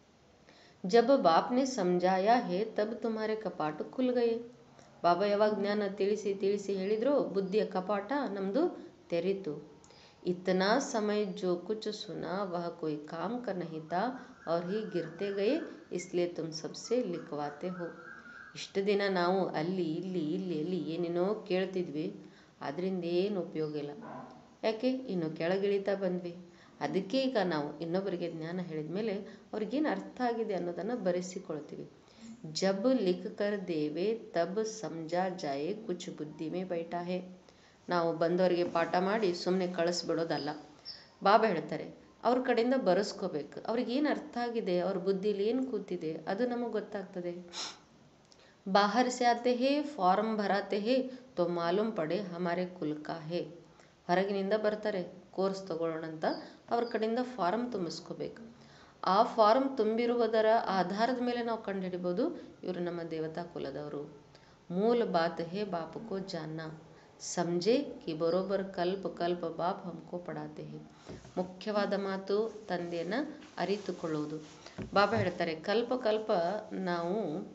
S3: ಜಬ್ ಬಾಪ್ನೆ ಸಮಜಾಯ ಹೇ ತಬ್ ತುಮಾರೆ ಕಪಾಟು ಖುಲ್ ಗಯೆ ಬಾಬಾ ಯಾವಾಗ ಜ್ಞಾನ ತಿಳಿಸಿ ತಿಳಿಸಿ ಹೇಳಿದ್ರು ಬುದ್ಧಿಯ ಕಪಾಟ ನಮ್ಮದು ತೆರೀತು इतना समय जो कुछ सुना वह कोई काम का नहीं था और ही गिरते गए इसलिए तुम सबसे लिखवाते हो ಇಷ್ಟು ದಿನ ನಾವು ಅಲ್ಲಿ ಇಲ್ಲಿ ಇಲ್ಲಿ ಅಲ್ಲಿ ಏನೇನೋ ಕೇಳ್ತಿದ್ವಿ ಅದರಿಂದ ಏನು ಉಪಯೋಗ ಇಲ್ಲ ಯಾಕೆ ಇನ್ನು ಕೆಳಗಿಳಿತಾ ಬಂದ್ವಿ ಅದಕ್ಕೆ ಈಗ ನಾವು ಇನ್ನೊಬ್ಬರಿಗೆ ಜ್ಞಾನ ಹೇಳಿದ ಮೇಲೆ ಅವ್ರಿಗೇನು ಅರ್ಥ ಆಗಿದೆ ಅನ್ನೋದನ್ನು ಬರೆಸಿಕೊಳ್ತೀವಿ ಜಬ್ ಲಿಖ್ ಕರ್ ದೇವೆ ತಬ್ ಸಮಜಾ ಜಾಯೆ ಕುಚ್ ಬುದ್ಧಿ ಮೇ ಬೈಠಾ ಹೇ ನಾವು ಬಂದವರಿಗೆ ಪಾಠ ಮಾಡಿ ಸುಮ್ಮನೆ ಕಳಿಸ್ಬಿಡೋದಲ್ಲ ಬಾಬಾ ಹೇಳ್ತಾರೆ ಅವ್ರ ಕಡೆಯಿಂದ ಬರೆಸ್ಕೋಬೇಕು ಅವ್ರಿಗೆ ಏನು ಅರ್ಥ ಆಗಿದೆ ಅವ್ರ ಬುದ್ಧಿಲಿ ಏನು ಕೂತಿದೆ ಅದು ನಮಗೆ ಗೊತ್ತಾಗ್ತದೆ बाहर से आते हैं फॉर्म भराते हैं तो मालूम पड़े हमारे कुल का है ಹೊರಗಿನಿಂದ ಬರ್ತಾರೆ ಕೋರ್ಸ್ ತಗೊಳ್ಳೋಣ ಅಂತ ಅವ್ರ ಕಡೆಯಿಂದ ಫಾರಮ್ ತುಂಬಿಸ್ಕೋಬೇಕು ಆ ಫಾರಮ್ ತುಂಬಿರುವುದರ ಆಧಾರದ ಮೇಲೆ ನಾವು ಕಂಡುಹಿಡಿಬೋದು ಇವರು ನಮ್ಮ ದೇವತಾ ಕುಲದವರು ಮೂಲ ಬಾತ್ ಹೇ ಬಾಪಕೋ ಜಾನ್ನ ಸಮಜೆ ಕಿ ಬರೋಬರ್ ಕಲ್ಪ ಕಲ್ಪ ಬಾಪ್ ಹಮ್ಕೋ ಪಡಾತೆ ಹೇ ಮುಖ್ಯವಾದ ಮಾತು ತಂದೆಯನ್ನು ಅರಿತುಕೊಳ್ಳುವುದು ಬಾಬಾ ಹೇಳ್ತಾರೆ ಕಲ್ಪ ಕಲ್ಪ ನಾವು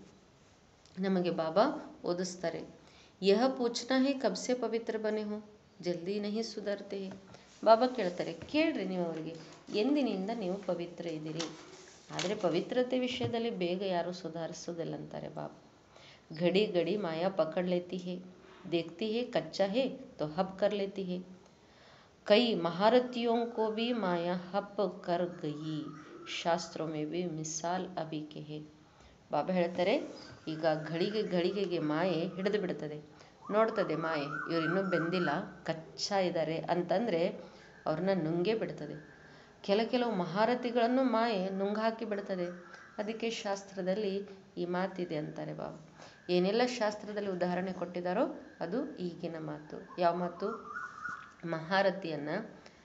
S3: ನಮಗೆ ಬಾಬಾ ಓದಿಸ್ತಾರೆ ಯಹ ಪೂಚ್ನಾ ಹೇ ಕಬ್ಸೆ ಪವಿತ್ರ ಬನೆ ಹೋ ಜಲ್ದಿ ನಹಿ ಸುಧರ್ತೆ ಹೇ ಬಾಬಾ ಕೇಳ್ತಾರೆ ಕೇಳ್ರಿ ನೀವು ಅವರಿಗೆ ಎಂದಿನಿಂದ ನೀವು ಪವಿತ್ರ ಇದ್ದೀರಿ ಆದರೆ ಪವಿತ್ರತೆ ವಿಷಯದಲ್ಲಿ ಬೇಗ ಯಾರೂ ಸುಧಾರಿಸೋದಿಲ್ಲ ಅಂತಾರೆ ಬಾಬಾ घड़ी घड़ी माया पकड़ लेती है देखती है कच्चा है तो हप कर लेती है कई महारथियों को भी माया हप कर गई ಶಾಸ್ತ್ರೋं में भी मिसाल अभी के है ಬಾಬಾ ಹೇಳ್ತಾರೆ ಈಗ ಘಳಿಗೆ ಘಳಿಗೆಗೆ ಮಾಯೆ ಹಿಡಿದು ಬಿಡ್ತದೆ ನೋಡ್ತದೆ ಮಾಯೆ ಇವ್ರು ಇನ್ನೂ ಬೆಂದಿಲ್ಲ ಕಚ್ಚಾ ಇದ್ದಾರೆ ಅಂತಂದರೆ ಅವ್ರನ್ನ ನುಂಗೇ ಬಿಡ್ತದೆ ಕೆಲ ಕೆಲವು ಮಹಾರಥಿಗಳನ್ನು ಮಾಯೆ ನುಂಗ್ ಹಾಕಿ ಬಿಡ್ತದೆ ಅದಕ್ಕೆ ಶಾಸ್ತ್ರದಲ್ಲಿ ಈ ಮಾತಿದೆ ಅಂತಾರೆ ಬಾಬಾ ಏನೆಲ್ಲ ಶಾಸ್ತ್ರದಲ್ಲಿ ಉದಾಹರಣೆ ಕೊಟ್ಟಿದ್ದಾರೋ ಅದು ಈಗಿನ ಮಾತು ಯಾವ ಮಾತು ಮಹಾರಥಿಯನ್ನು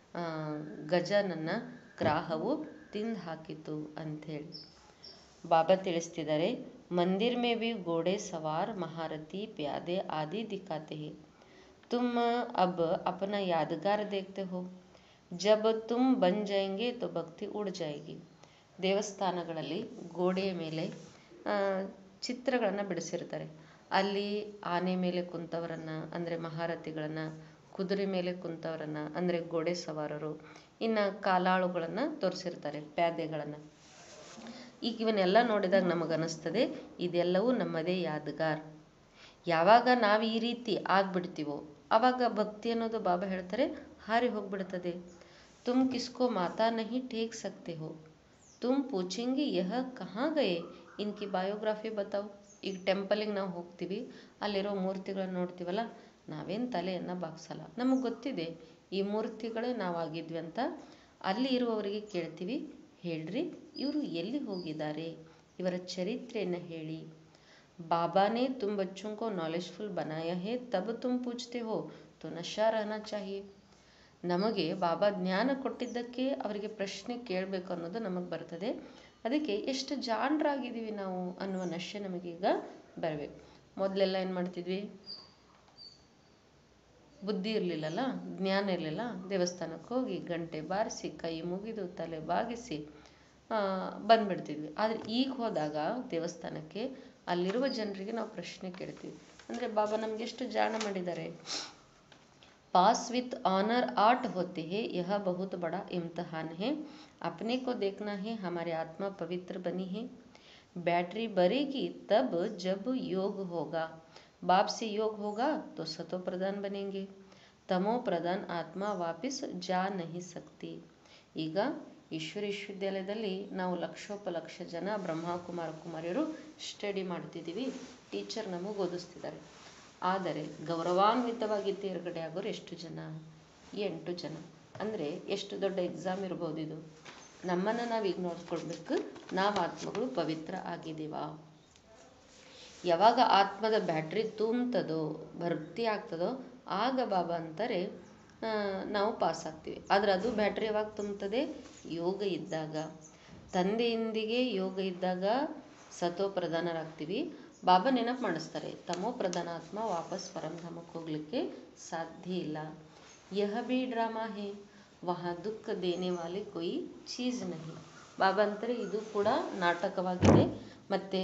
S3: ಗಜನನ್ನು ಗ್ರಾಹವು ತಿಂದು ಹಾಕಿತು ಅಂಥೇಳಿ ಬಾಬಾ ತಿಳಿಸ್ತಿದ್ದಾರೆ मंदिर में भी घोड़े सवार महारथी प्यादे आदि दिखाते हैं तुम अब अपना यादगार देखते हो ಜಬ್ ತುಮ್ ಬನ್ ಜಾಯಂಗೆ ತೋ ಭಕ್ತಿ ಉಡ್ ಜಾಯೇಗಿ ದೇವಸ್ಥಾನಗಳಲ್ಲಿ ಗೋಡೆಯ ಮೇಲೆ ಆ, ಚಿತ್ರಗಳನ್ನು ಬಿಡಿಸಿರ್ತಾರೆ ಅಲ್ಲಿ ಆನೆ ಮೇಲೆ ಕುಂತವರನ್ನ ಅಂದರೆ ಮಹಾರಥಿಗಳನ್ನು ಕುದುರೆ ಮೇಲೆ ಕುಂತವರನ್ನ ಅಂದರೆ ಗೋಡೆ ಸವಾರರು ಇನ್ನು ಕಾಲಾಳುಗಳನ್ನು ತೋರಿಸಿರ್ತಾರೆ ಪ್ಯಾದೆಗಳನ್ನು ಈಗ ಇವನ್ನೆಲ್ಲ ನೋಡಿದಾಗ ನಮಗನ್ನಿಸ್ತದೆ ಇದೆಲ್ಲವೂ ನಮ್ಮದೇ ಯಾದಗಾರ್ ಯಾವಾಗ ನಾವು ಈ ರೀತಿ ಆಗ್ಬಿಡ್ತೀವೋ ಆವಾಗ ಭಕ್ತಿ ಅನ್ನೋದು ಬಾಬಾ ಹೇಳ್ತಾರೆ ಹಾರಿ ಹೋಗ್ಬಿಡ್ತದೆ ತುಮ್ ಕಿಸ್ಕೋ ಮಾತಾ ನಹಿ ಠೇಕ್ ಸಕ್ತೆ ಹೋ ತುಮ್ ಪೂಛೆಂಗೆ ಯಹ ಕಹಾ ಗಯೆ ಇನ್ಕಿ ಬಯೋಗ್ರಫಿ ಬತಾವು ಈಗ ಟೆಂಪಲಿಗೆ ನಾವು ಹೋಗ್ತೀವಿ ಅಲ್ಲಿರೋ ಮೂರ್ತಿಗಳನ್ನ ನೋಡ್ತೀವಲ್ಲ ನಾವೇನು ತಲೆಯನ್ನು ಬಾಗ್ಸಲ್ಲ ನಮಗೆ ಗೊತ್ತಿದೆ ಈ ಮೂರ್ತಿಗಳೇ ನಾವಾಗಿದ್ವಿ ಅಂತ ಅಲ್ಲಿ ಇರುವವರಿಗೆ ಕೇಳ್ತೀವಿ ಹೇಳ್ರಿ ಇವರು ಎಲ್ಲಿ ಹೋಗಿದ್ದಾರೆ ಇವರ ಚರಿತ್ರೆಯನ್ನು ಹೇಳಿ बाबा ने तुम बच्चों को नॉलेजफुल बनाया है तब तुम पूछते हो तो नशा रहना चाहिए ನಮಗೆ ಬಾಬಾ ಜ್ಞಾನ ಕೊಟ್ಟಿದ್ದಕ್ಕೆ ಅವರಿಗೆ ಪ್ರಶ್ನೆ ಕೇಳಬೇಕು ಅನ್ನೋದು ನಮಗೆ ಬರ್ತದೆ ಅದಕ್ಕೆ ಎಷ್ಟು ಜಾಣರಾಗಿದ್ದೀವಿ ನಾವು ಅನ್ನುವ ನಶೆ ನಮಗೀಗ ಬರಬೇಕು ಮೊದಲೆಲ್ಲ ಏನು ಮಾಡ್ತಿದ್ವಿ ಬುದ್ಧಿ ಇರಲಿಲ್ಲಲ್ಲ ಜ್ಞಾನ ಇರಲಿಲ್ಲ ದೇವಸ್ಥಾನಕ್ಕೆ ಹೋಗಿ ಗಂಟೆ ಬಾರಿಸಿ ಕೈ ಮುಗಿದು ತಲೆ ಬಾಗಿಸಿ ಆ, ಬಂದ್ಬಿಡ್ತಿದ್ವಿ ಆದರೆ ಈಗ ಹೋದಾಗ ದೇವಸ್ಥಾನಕ್ಕೆ ಅಲ್ಲಿರುವ ಜನರಿಗೆ ನಾವು ಪ್ರಶ್ನೆ ಕೇಳ್ತೀವಿ ಅಂದರೆ ಬಾಬಾ ನಮ್ಗೆ ಎಷ್ಟು ಜಾಣ ಮಾಡಿದ್ದಾರೆ पास विथ ऑनर आर्ट होते हैं यह बहुत बड़ा इम्तहान है अपने को देखना है हमारी आत्मा पवित्र बनी है बैटरी बढ़ेगी तब जब योग होगा बाप से योग होगा तो सतो प्रधान बनेंगे तमो प्रधान आत्मा वापस जा नहीं सकती ಈಗ ಈಶ್ವರ ವಿಶ್ವವಿದ್ಯಾಲಯದಲ್ಲಿ ನಾವು ಲಕ್ಷೋಪಲಕ್ಷ ಜನ ಬ್ರಹ್ಮಕುಮಾರ ಕುಮಾರಿಯರು ಸ್ಟಡಿ ಮಾಡ್ತಿದ್ದೀವಿ ಟೀಚರ್ ನಮಗೆ ಓದಿಸ್ತಿದ್ದಾರೆ ಆದರೆ ಗೌರವಾನ್ವಿತವಾಗಿ ತೇರ್ಗಡೆ ಆಗೋರು ಎಷ್ಟು ಜನ ಎಂಟು ಜನ ಅಂದರೆ ಎಷ್ಟು ದೊಡ್ಡ ಎಕ್ಸಾಮ್ ಇರ್ಬೋದು ಇದು ನಮ್ಮನ್ನು ನಾವು ಈಗ ನೋಡ್ಕೊಳ್ಬೇಕು ನಾವು ಆತ್ಮಗಳು ಪವಿತ್ರ ಆಗಿದ್ದೀವಾ ಯಾವಾಗ ಆತ್ಮದ ಬ್ಯಾಟ್ರಿ ತುಂಬ್ತದೋ ಭರ್ತಿ ಆಗ್ತದೋ ಆಗ ಬಾಬಾ ಅಂತಾರೆ ಆ, ನಾವು ಪಾಸ್ ಆಗ್ತೀವಿ ಆದರೆ ಅದು ಬ್ಯಾಟ್ರಿ ಯಾವಾಗ ತುಂಬ್ತದೆ ಯೋಗ ಇದ್ದಾಗ ತಂದೆಯೊಂದಿಗೆ ಯೋಗ ಇದ್ದಾಗ ಸತೋ ಪ್ರಧಾನರಾಗ್ತೀವಿ ಬಾಬಾ ನೆನಪು ಮಾಡಿಸ್ತಾರೆ ತಮೋ ಪ್ರಧಾನ ಆತ್ಮ ವಾಪಸ್ ಪರಮಧಾಮಕ್ಕೆ ಹೋಗ್ಲಿಕ್ಕೆ ಸಾಧ್ಯ ಇಲ್ಲ ಯಹ ಬಿ ಡ್ರಾಮಾ ಹೇ ವಹ ದುಃಖ ದೇನೆ ವಾಲೆ ಕೊಯ್ ಚೀಸ್ ನಹಿ ಬಾಬಾ ಅಂತಾರೆ ಇದು ಕೂಡ ನಾಟಕವಾಗಿದೆ ಮತ್ತು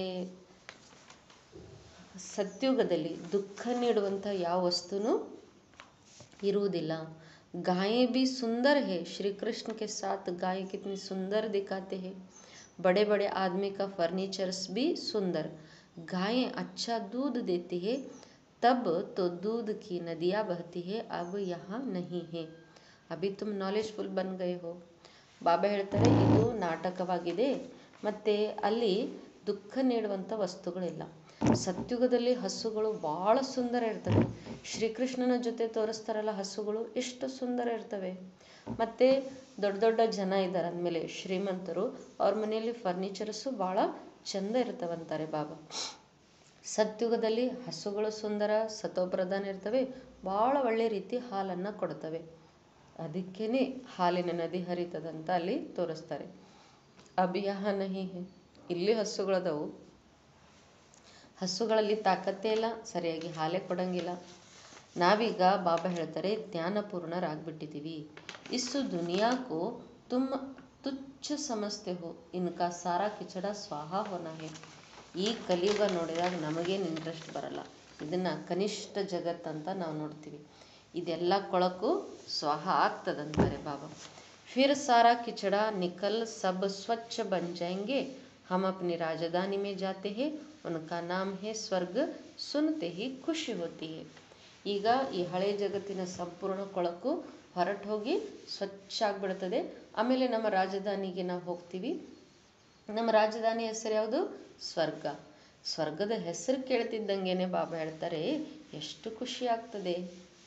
S3: ಸತ್ಯುಗದಲ್ಲಿ ದುಃಖ ನೀಡುವಂಥ ಯಾವ ವಸ್ತುನೂ ಇರುವುದಿಲ್ಲ गायें भी सुंदर है श्री कृष्ण के साथ गाय कितनी सुंदर दिखाते हैं बड़े बड़े आदमी का फर्नीचर्स भी सुंदर गायें अच्छा दूध देती है तब तो दूध की नदियाँ बहती है अब यहाँ नहीं है अभी तुम नालेजफुल बन गए हो ಬಾಬಾ ಹೇಳ್ತಾರೆ ಇದು ನಾಟಕವಾಗಿದೆ ಮತ್ತು ಅಲ್ಲಿ ದುಃಖ ನೀಡುವಂಥ ವಸ್ತುಗಳಿಲ್ಲ ಸತ್ಯುಗದಲ್ಲಿ ಹಸುಗಳು ಭಾಳ ಸುಂದರ ಇರ್ತವೆ ಶ್ರೀಕೃಷ್ಣನ ಜೊತೆ ತೋರಿಸ್ತಾರಲ್ಲ ಹಸುಗಳು ಎಷ್ಟು ಸುಂದರ ಇರ್ತವೆ ಮತ್ತು ದೊಡ್ಡ ದೊಡ್ಡ ಜನ ಇದ್ದಾರೆ ಅಂದಮೇಲೆ ಶ್ರೀಮಂತರು ಅವ್ರ ಮನೆಯಲ್ಲಿ ಫರ್ನಿಚರ್ಸು ಭಾಳ ಚಂದ ಇರ್ತವಂತಾರೆ ಬಾಬಾ ಸತ್ಯುಗದಲ್ಲಿ ಹಸುಗಳು ಸುಂದರ ಸತೋಪ್ರಧಾನ ಇರ್ತವೆ ಭಾಳ ಒಳ್ಳೆ ರೀತಿ ಹಾಲನ್ನು ಕೊಡ್ತವೆ ಅದಕ್ಕೇ ಹಾಲಿನ ನದಿ ಹರಿತದಂತ ಅಲ್ಲಿ ತೋರಿಸ್ತಾರೆ ಅಭಿಯಾಹ ನಹಿ ಹೇ ಇಲ್ಲಿ ಹಸುಗಳದವು ಹಸುಗಳಲ್ಲಿ ತಾಕತ್ತೇ ಇಲ್ಲ ಸರಿಯಾಗಿ ಹಾಲೇ ಕೊಡಂಗಿಲ್ಲ ನಾವೀಗ ಬಾಬಾ ಹೇಳ್ತಾರೆ ಜ್ಞಾನಪೂರ್ಣರಾಗ್ಬಿಟ್ಟಿದ್ದೀವಿ ಇಸ್ಸು ದುನಿಯಾಕೋ ತುಮ್ ತುಚ್ಛ ಸಮಸ್ತೆ ಹೋ ಇನ್ಕಾ ಸಾರಾ ಕಿಚಡ ಸ್ವಾಹ ಹೋನ ಹೇ ಈ ಕಲಿಯುಗ ನೋಡಿದಾಗ ನಮಗೇನು ಇಂಟ್ರೆಸ್ಟ್ ಬರಲ್ಲ ಇದನ್ನು ಕನಿಷ್ಠ ಜಗತ್ತಂತ ನಾವು ನೋಡ್ತೀವಿ ಇದೆಲ್ಲ ಕೊಳಕು ಸ್ವಾಹ ಆಗ್ತದಂತಾರೆ ಬಾಬಾ फिर सारा किचड़ा निकल सब स्वच्छ बन जाएंगे हम अपनी राजधानी में जाते हैं उनका नाम है स्वर्ग सुनते ही ಖುಷಿ होती है ಈಗ ಈ ಹಳೆ ಜಗತ್ತಿನ ಸಂಪೂರ್ಣ ಕೊಳಕು ಹೊರಟು ಹೋಗಿ ಸ್ವಚ್ಛ ಆಗಿಬಿಡ್ತದೆ ಆಮೇಲೆ ನಮ್ಮ ರಾಜಧಾನಿಗೆ ನಾವು ಹೋಗ್ತೀವಿ ನಮ್ಮ ರಾಜಧಾನಿ ಹೆಸರು ಯಾವುದು ಸ್ವರ್ಗ ಸ್ವರ್ಗದ ಹೆಸರು ಕೇಳ್ತಿದ್ದಂಗೆನೆ ಬಾಬಾ ಹೇಳ್ತಾರೆ ಎಷ್ಟು ಖುಷಿ ಆಗ್ತದೆ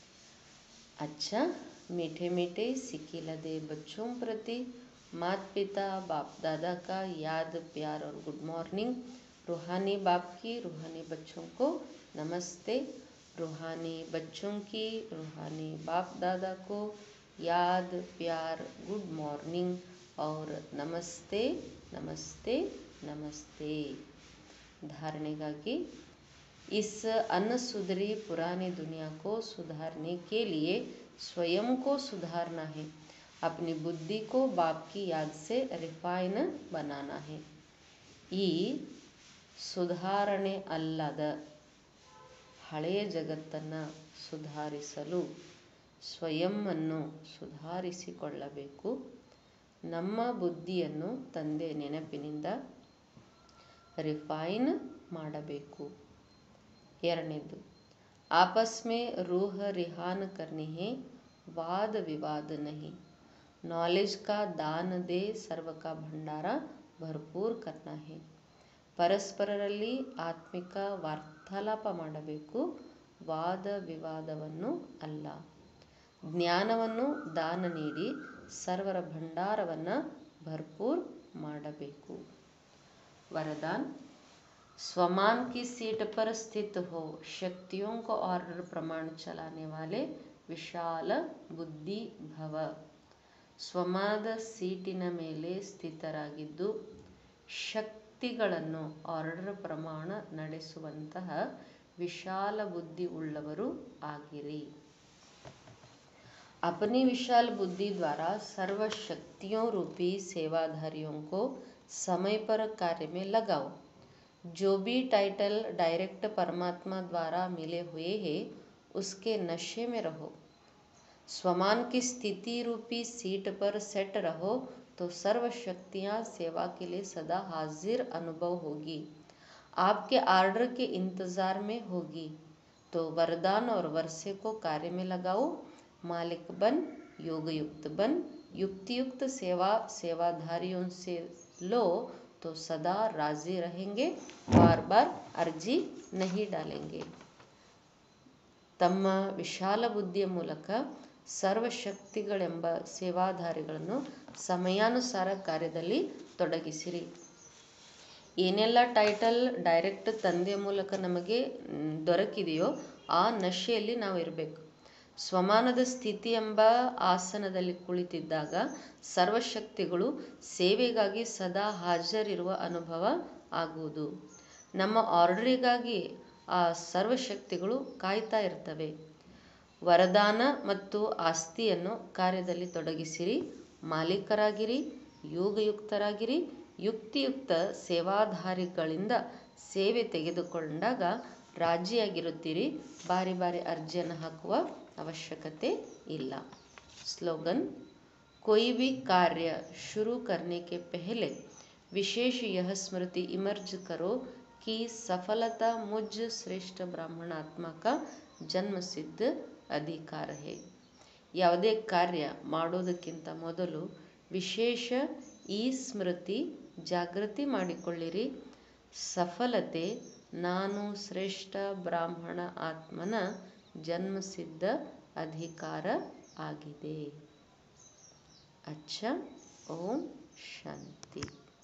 S3: अच्छा मीठे मीठे सिक्की लदे बच्चों प्रति माता पिता बाप दादा का याद प्यार और गुड मॉर्निंग रूहानी बाप की रूहानी बच्चों को नमस्ते रूहानी बच्चों की रूहानी बाप दादा को याद प्यार गुड मॉर्निंग और नमस्ते नमस्ते नमस्ते धारणेಗಾಗಿ इस अन्न सुधरी पुरानी दुनिया को सुधारने के लिए स्वयं को सुधारना है अपनी बुद्धि को बाप की याद से रिफाइन बनाना है ಈ ಸುಧಾರಣೆ ಅಲ್ಲದ ಹಳೆಯ ಜಗತ್ತನ್ನು ಸುಧಾರಿಸಲು ಸ್ವಯಂವನ್ನು ಸುಧಾರಿಸಿಕೊಳ್ಳಬೇಕು ನಮ್ಮ ಬುದ್ಧಿಯನ್ನು ತಂದೆ ನೆನಪಿನಿಂದ ರಿಫೈನ್ ಮಾಡಬೇಕು ಎರಡನೇದು आपस में रूह रिहान करनी है वाद विवाद नहीं नॉलेज का दान दे सर्व का भंडारा ಭರ್ಪೂರ್ करना है ಪರಸ್ಪರರಲ್ಲಿ ಆತ್ಮಿಕ ವಾರ್ತಾಲಾಪ ಮಾಡಬೇಕು ವಾದ ವಿವಾದವನ್ನು ಅಲ್ಲ ಜ್ಞಾನವನ್ನು ದಾನ ನೀಡಿ ಸರ್ವರ ಭಂಡಾರವನ್ನು ಭರ್ಪೂರ್ ಮಾಡಬೇಕು वरदान स्वमान की सीट पर स्थित हो शक्तियों को ऑर्डर प्रमाण चलाने वाले ವಿಶಾಲ ಬುದ್ಧಿ ಭವ ಸ್ವಮಾದ ಸೀಟಿನ ಮೇಲೆ ಸ್ಥಿತರಾಗಿದ್ದು ಶಕ್ತಿಗಳನ್ನು ಆರ್ಡರ್ ಪ್ರಮಾಣ ನಡೆಸುವಂತಹ ವಿಶಾಲ ಬುದ್ಧಿ ಉಳ್ಳವರು ಆಗಿರಿ अपनी विशाल बुद्धि द्वारा सर्व शक्तियों रूपी सेवाधारियों को समय पर कार्य में लगाओ जो भी टाइटल डायरेक्ट परमात्मा द्वारा मिले हुए हैं उसके नशे में रहो स्वमान की स्थिति रूपी सीट पर सेट रहो तो सर्व शक्तियाँ सेवा के लिए सदा हाजिर अनुभव होगी आपके आर्डर के इंतज़ार में होगी तो वरदान और वर्षे को कार्य में लगाओ मालिक बन योग युक्त बन युक्तियुक्त सेवा सेवाधारियों से लो तो सदा राजी रहेंगे बार बार अर्जी नहीं डालेंगे ತಮ್ಮ ವಿಶಾಲ ಬುದ್ಧಿಯ ಮೂಲಕ ಸರ್ವಶಕ್ತಿಗಳೆಂಬ ಸೇವಾಧಾರಿಗಳನ್ನು ಸಮಯಾನುಸಾರ ಕಾರ್ಯದಲ್ಲಿ ತೊಡಗಿಸಿರಿ ಏನೆಲ್ಲ ಟೈಟಲ್ ಡೈರೆಕ್ಟ್ ತಂದೆಯ ಮೂಲಕ ನಮಗೆ ಮ್, ದೊರಕಿದೆಯೋ ಆ ನಶೆಯಲ್ಲಿ ನಾವು ಇರಬೇಕು ಸ್ವಮಾನದ ಸ್ಥಿತಿ ಎಂಬ ಆಸನದಲ್ಲಿ ಕುಳಿತಿದ್ದಾಗ ಸರ್ವಶಕ್ತಿಗಳು ಸೇವೆಗಾಗಿ ಸದಾ ಹಾಜರಿರುವ ಅನುಭವ ಆಗುವುದು ನಮ್ಮ ಆರ್ಡರಿಗಾಗಿ ಆ ಸರ್ವಶಕ್ತಿಗಳು ಕಾಯ್ತಾ ಇರ್ತವೆ ವರದಾನ ಮತ್ತು ಆಸ್ತಿಯನ್ನು ಕಾರ್ಯದಲ್ಲಿ ತೊಡಗಿಸಿರಿ ಮಾಲೀಕರಾಗಿರಿ ಯೋಗಯುಕ್ತರಾಗಿರಿ ಯುಕ್ತಿಯುಕ್ತ ಸೇವಾಧಾರಿಗಳಿಂದ ಸೇವೆ ತೆಗೆದುಕೊಂಡಾಗ ರಾಜಿಯಾಗಿರುತ್ತೀರಿ ಬಾರಿ ಬಾರಿ ಅರ್ಜಿಯನ್ನು ಹಾಕುವ ಅವಶ್ಯಕತೆ ಇಲ್ಲ ಸ್ಲೋಗನ್ कोई भी कार्य शुरू करने के पहले विशेष यह स्मृति इमर्ज करो कि सफलता मुझ श्रेष्ठ ब्राह्मण आत्मा का जन्म सिद्ध ಅಧಿಕಾರ ಹೇ ಯಾವುದೇ ಕಾರ್ಯ ಮಾಡೋದಕ್ಕಿಂತ ಮೊದಲು ವಿಶೇಷ ಈ ಸ್ಮೃತಿ ಜಾಗೃತಿ ಮಾಡಿಕೊಳ್ಳಿರಿ ಸಫಲತೆ ನಾನು ಶ್ರೇಷ್ಠ ಬ್ರಾಹ್ಮಣ ಆತ್ಮನ ಜನ್ಮಸಿದ್ಧ ಅಧಿಕಾರ ಆಗಿದೆ अच्छा ओम शांति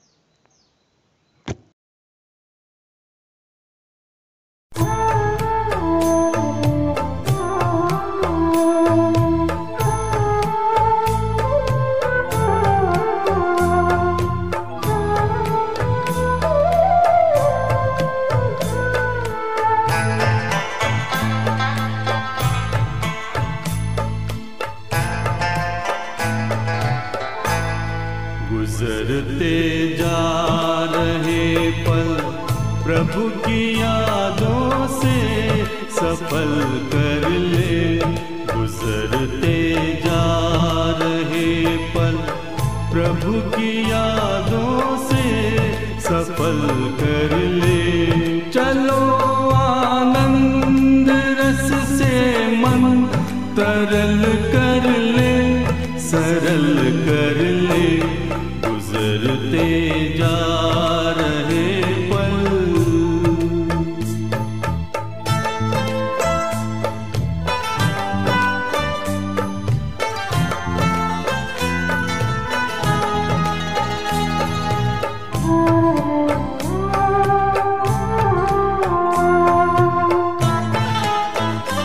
S1: गुजरते जा रहे पल प्रभु की यादों से सफल कर ले गुजरते जा रहे पल प्रभु की यादों से सफल कर ले चलो आनंद रस से मन तरल कर ले सरल कर ले गुजरते जा रहे पल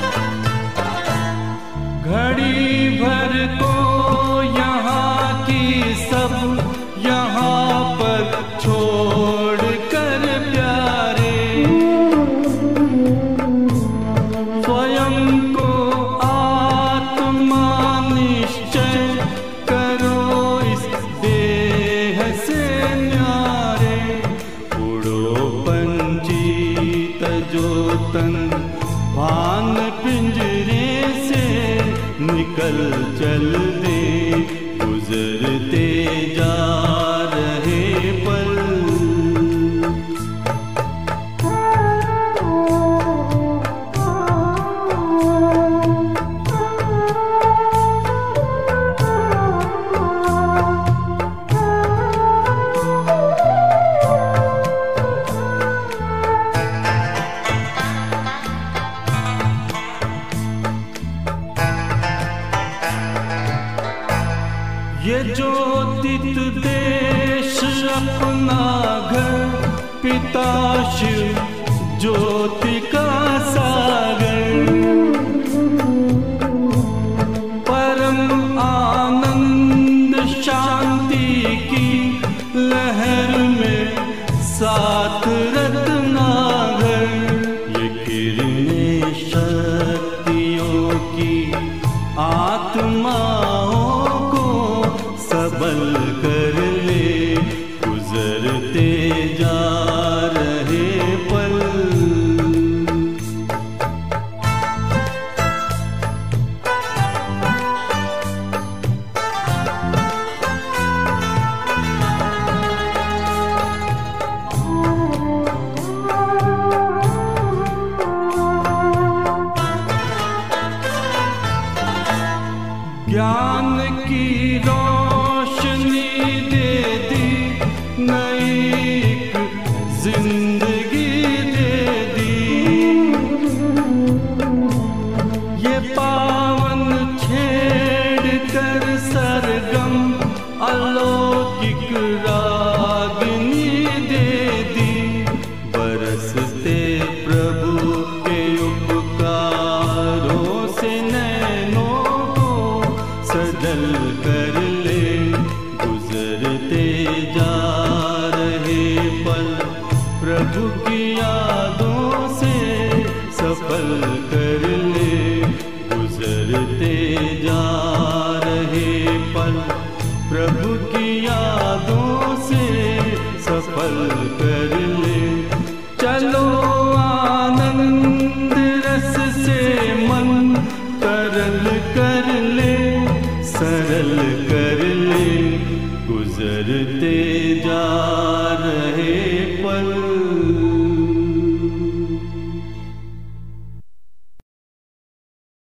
S1: घड़ी भर को यहाँ की बान पिंजरे से निकल चल दे गुजरते जा रहे पल ये ज्योतित देश अपना घर पिता शिव ज्योति का सागर परम आनंद शांति की लहर में सात रत्नागर ये किरणें शक्तियों की आत्माओं को सबल कर ले गुजरते जा रहे पल ज्ञान की रोशनी दे दी नई एक जिंदगी दे दी ये पावन छेड़ कर सरगम अलौकिक रागनी दे दी बरसते प्रभु के उपकारों से नैनों को सजल कर ले गुजरते जा रहे पल प्रभु की यादों से सफल कर ले गुजरते जा रहे पल प्रभु की यादों से सफल कर ले चलो आनंद रस से मन तरल कर ले सरल कर ले गुजरते जा रहे पल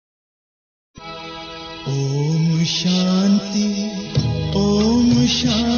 S4: ॐ शान्ति ॐ शान्ति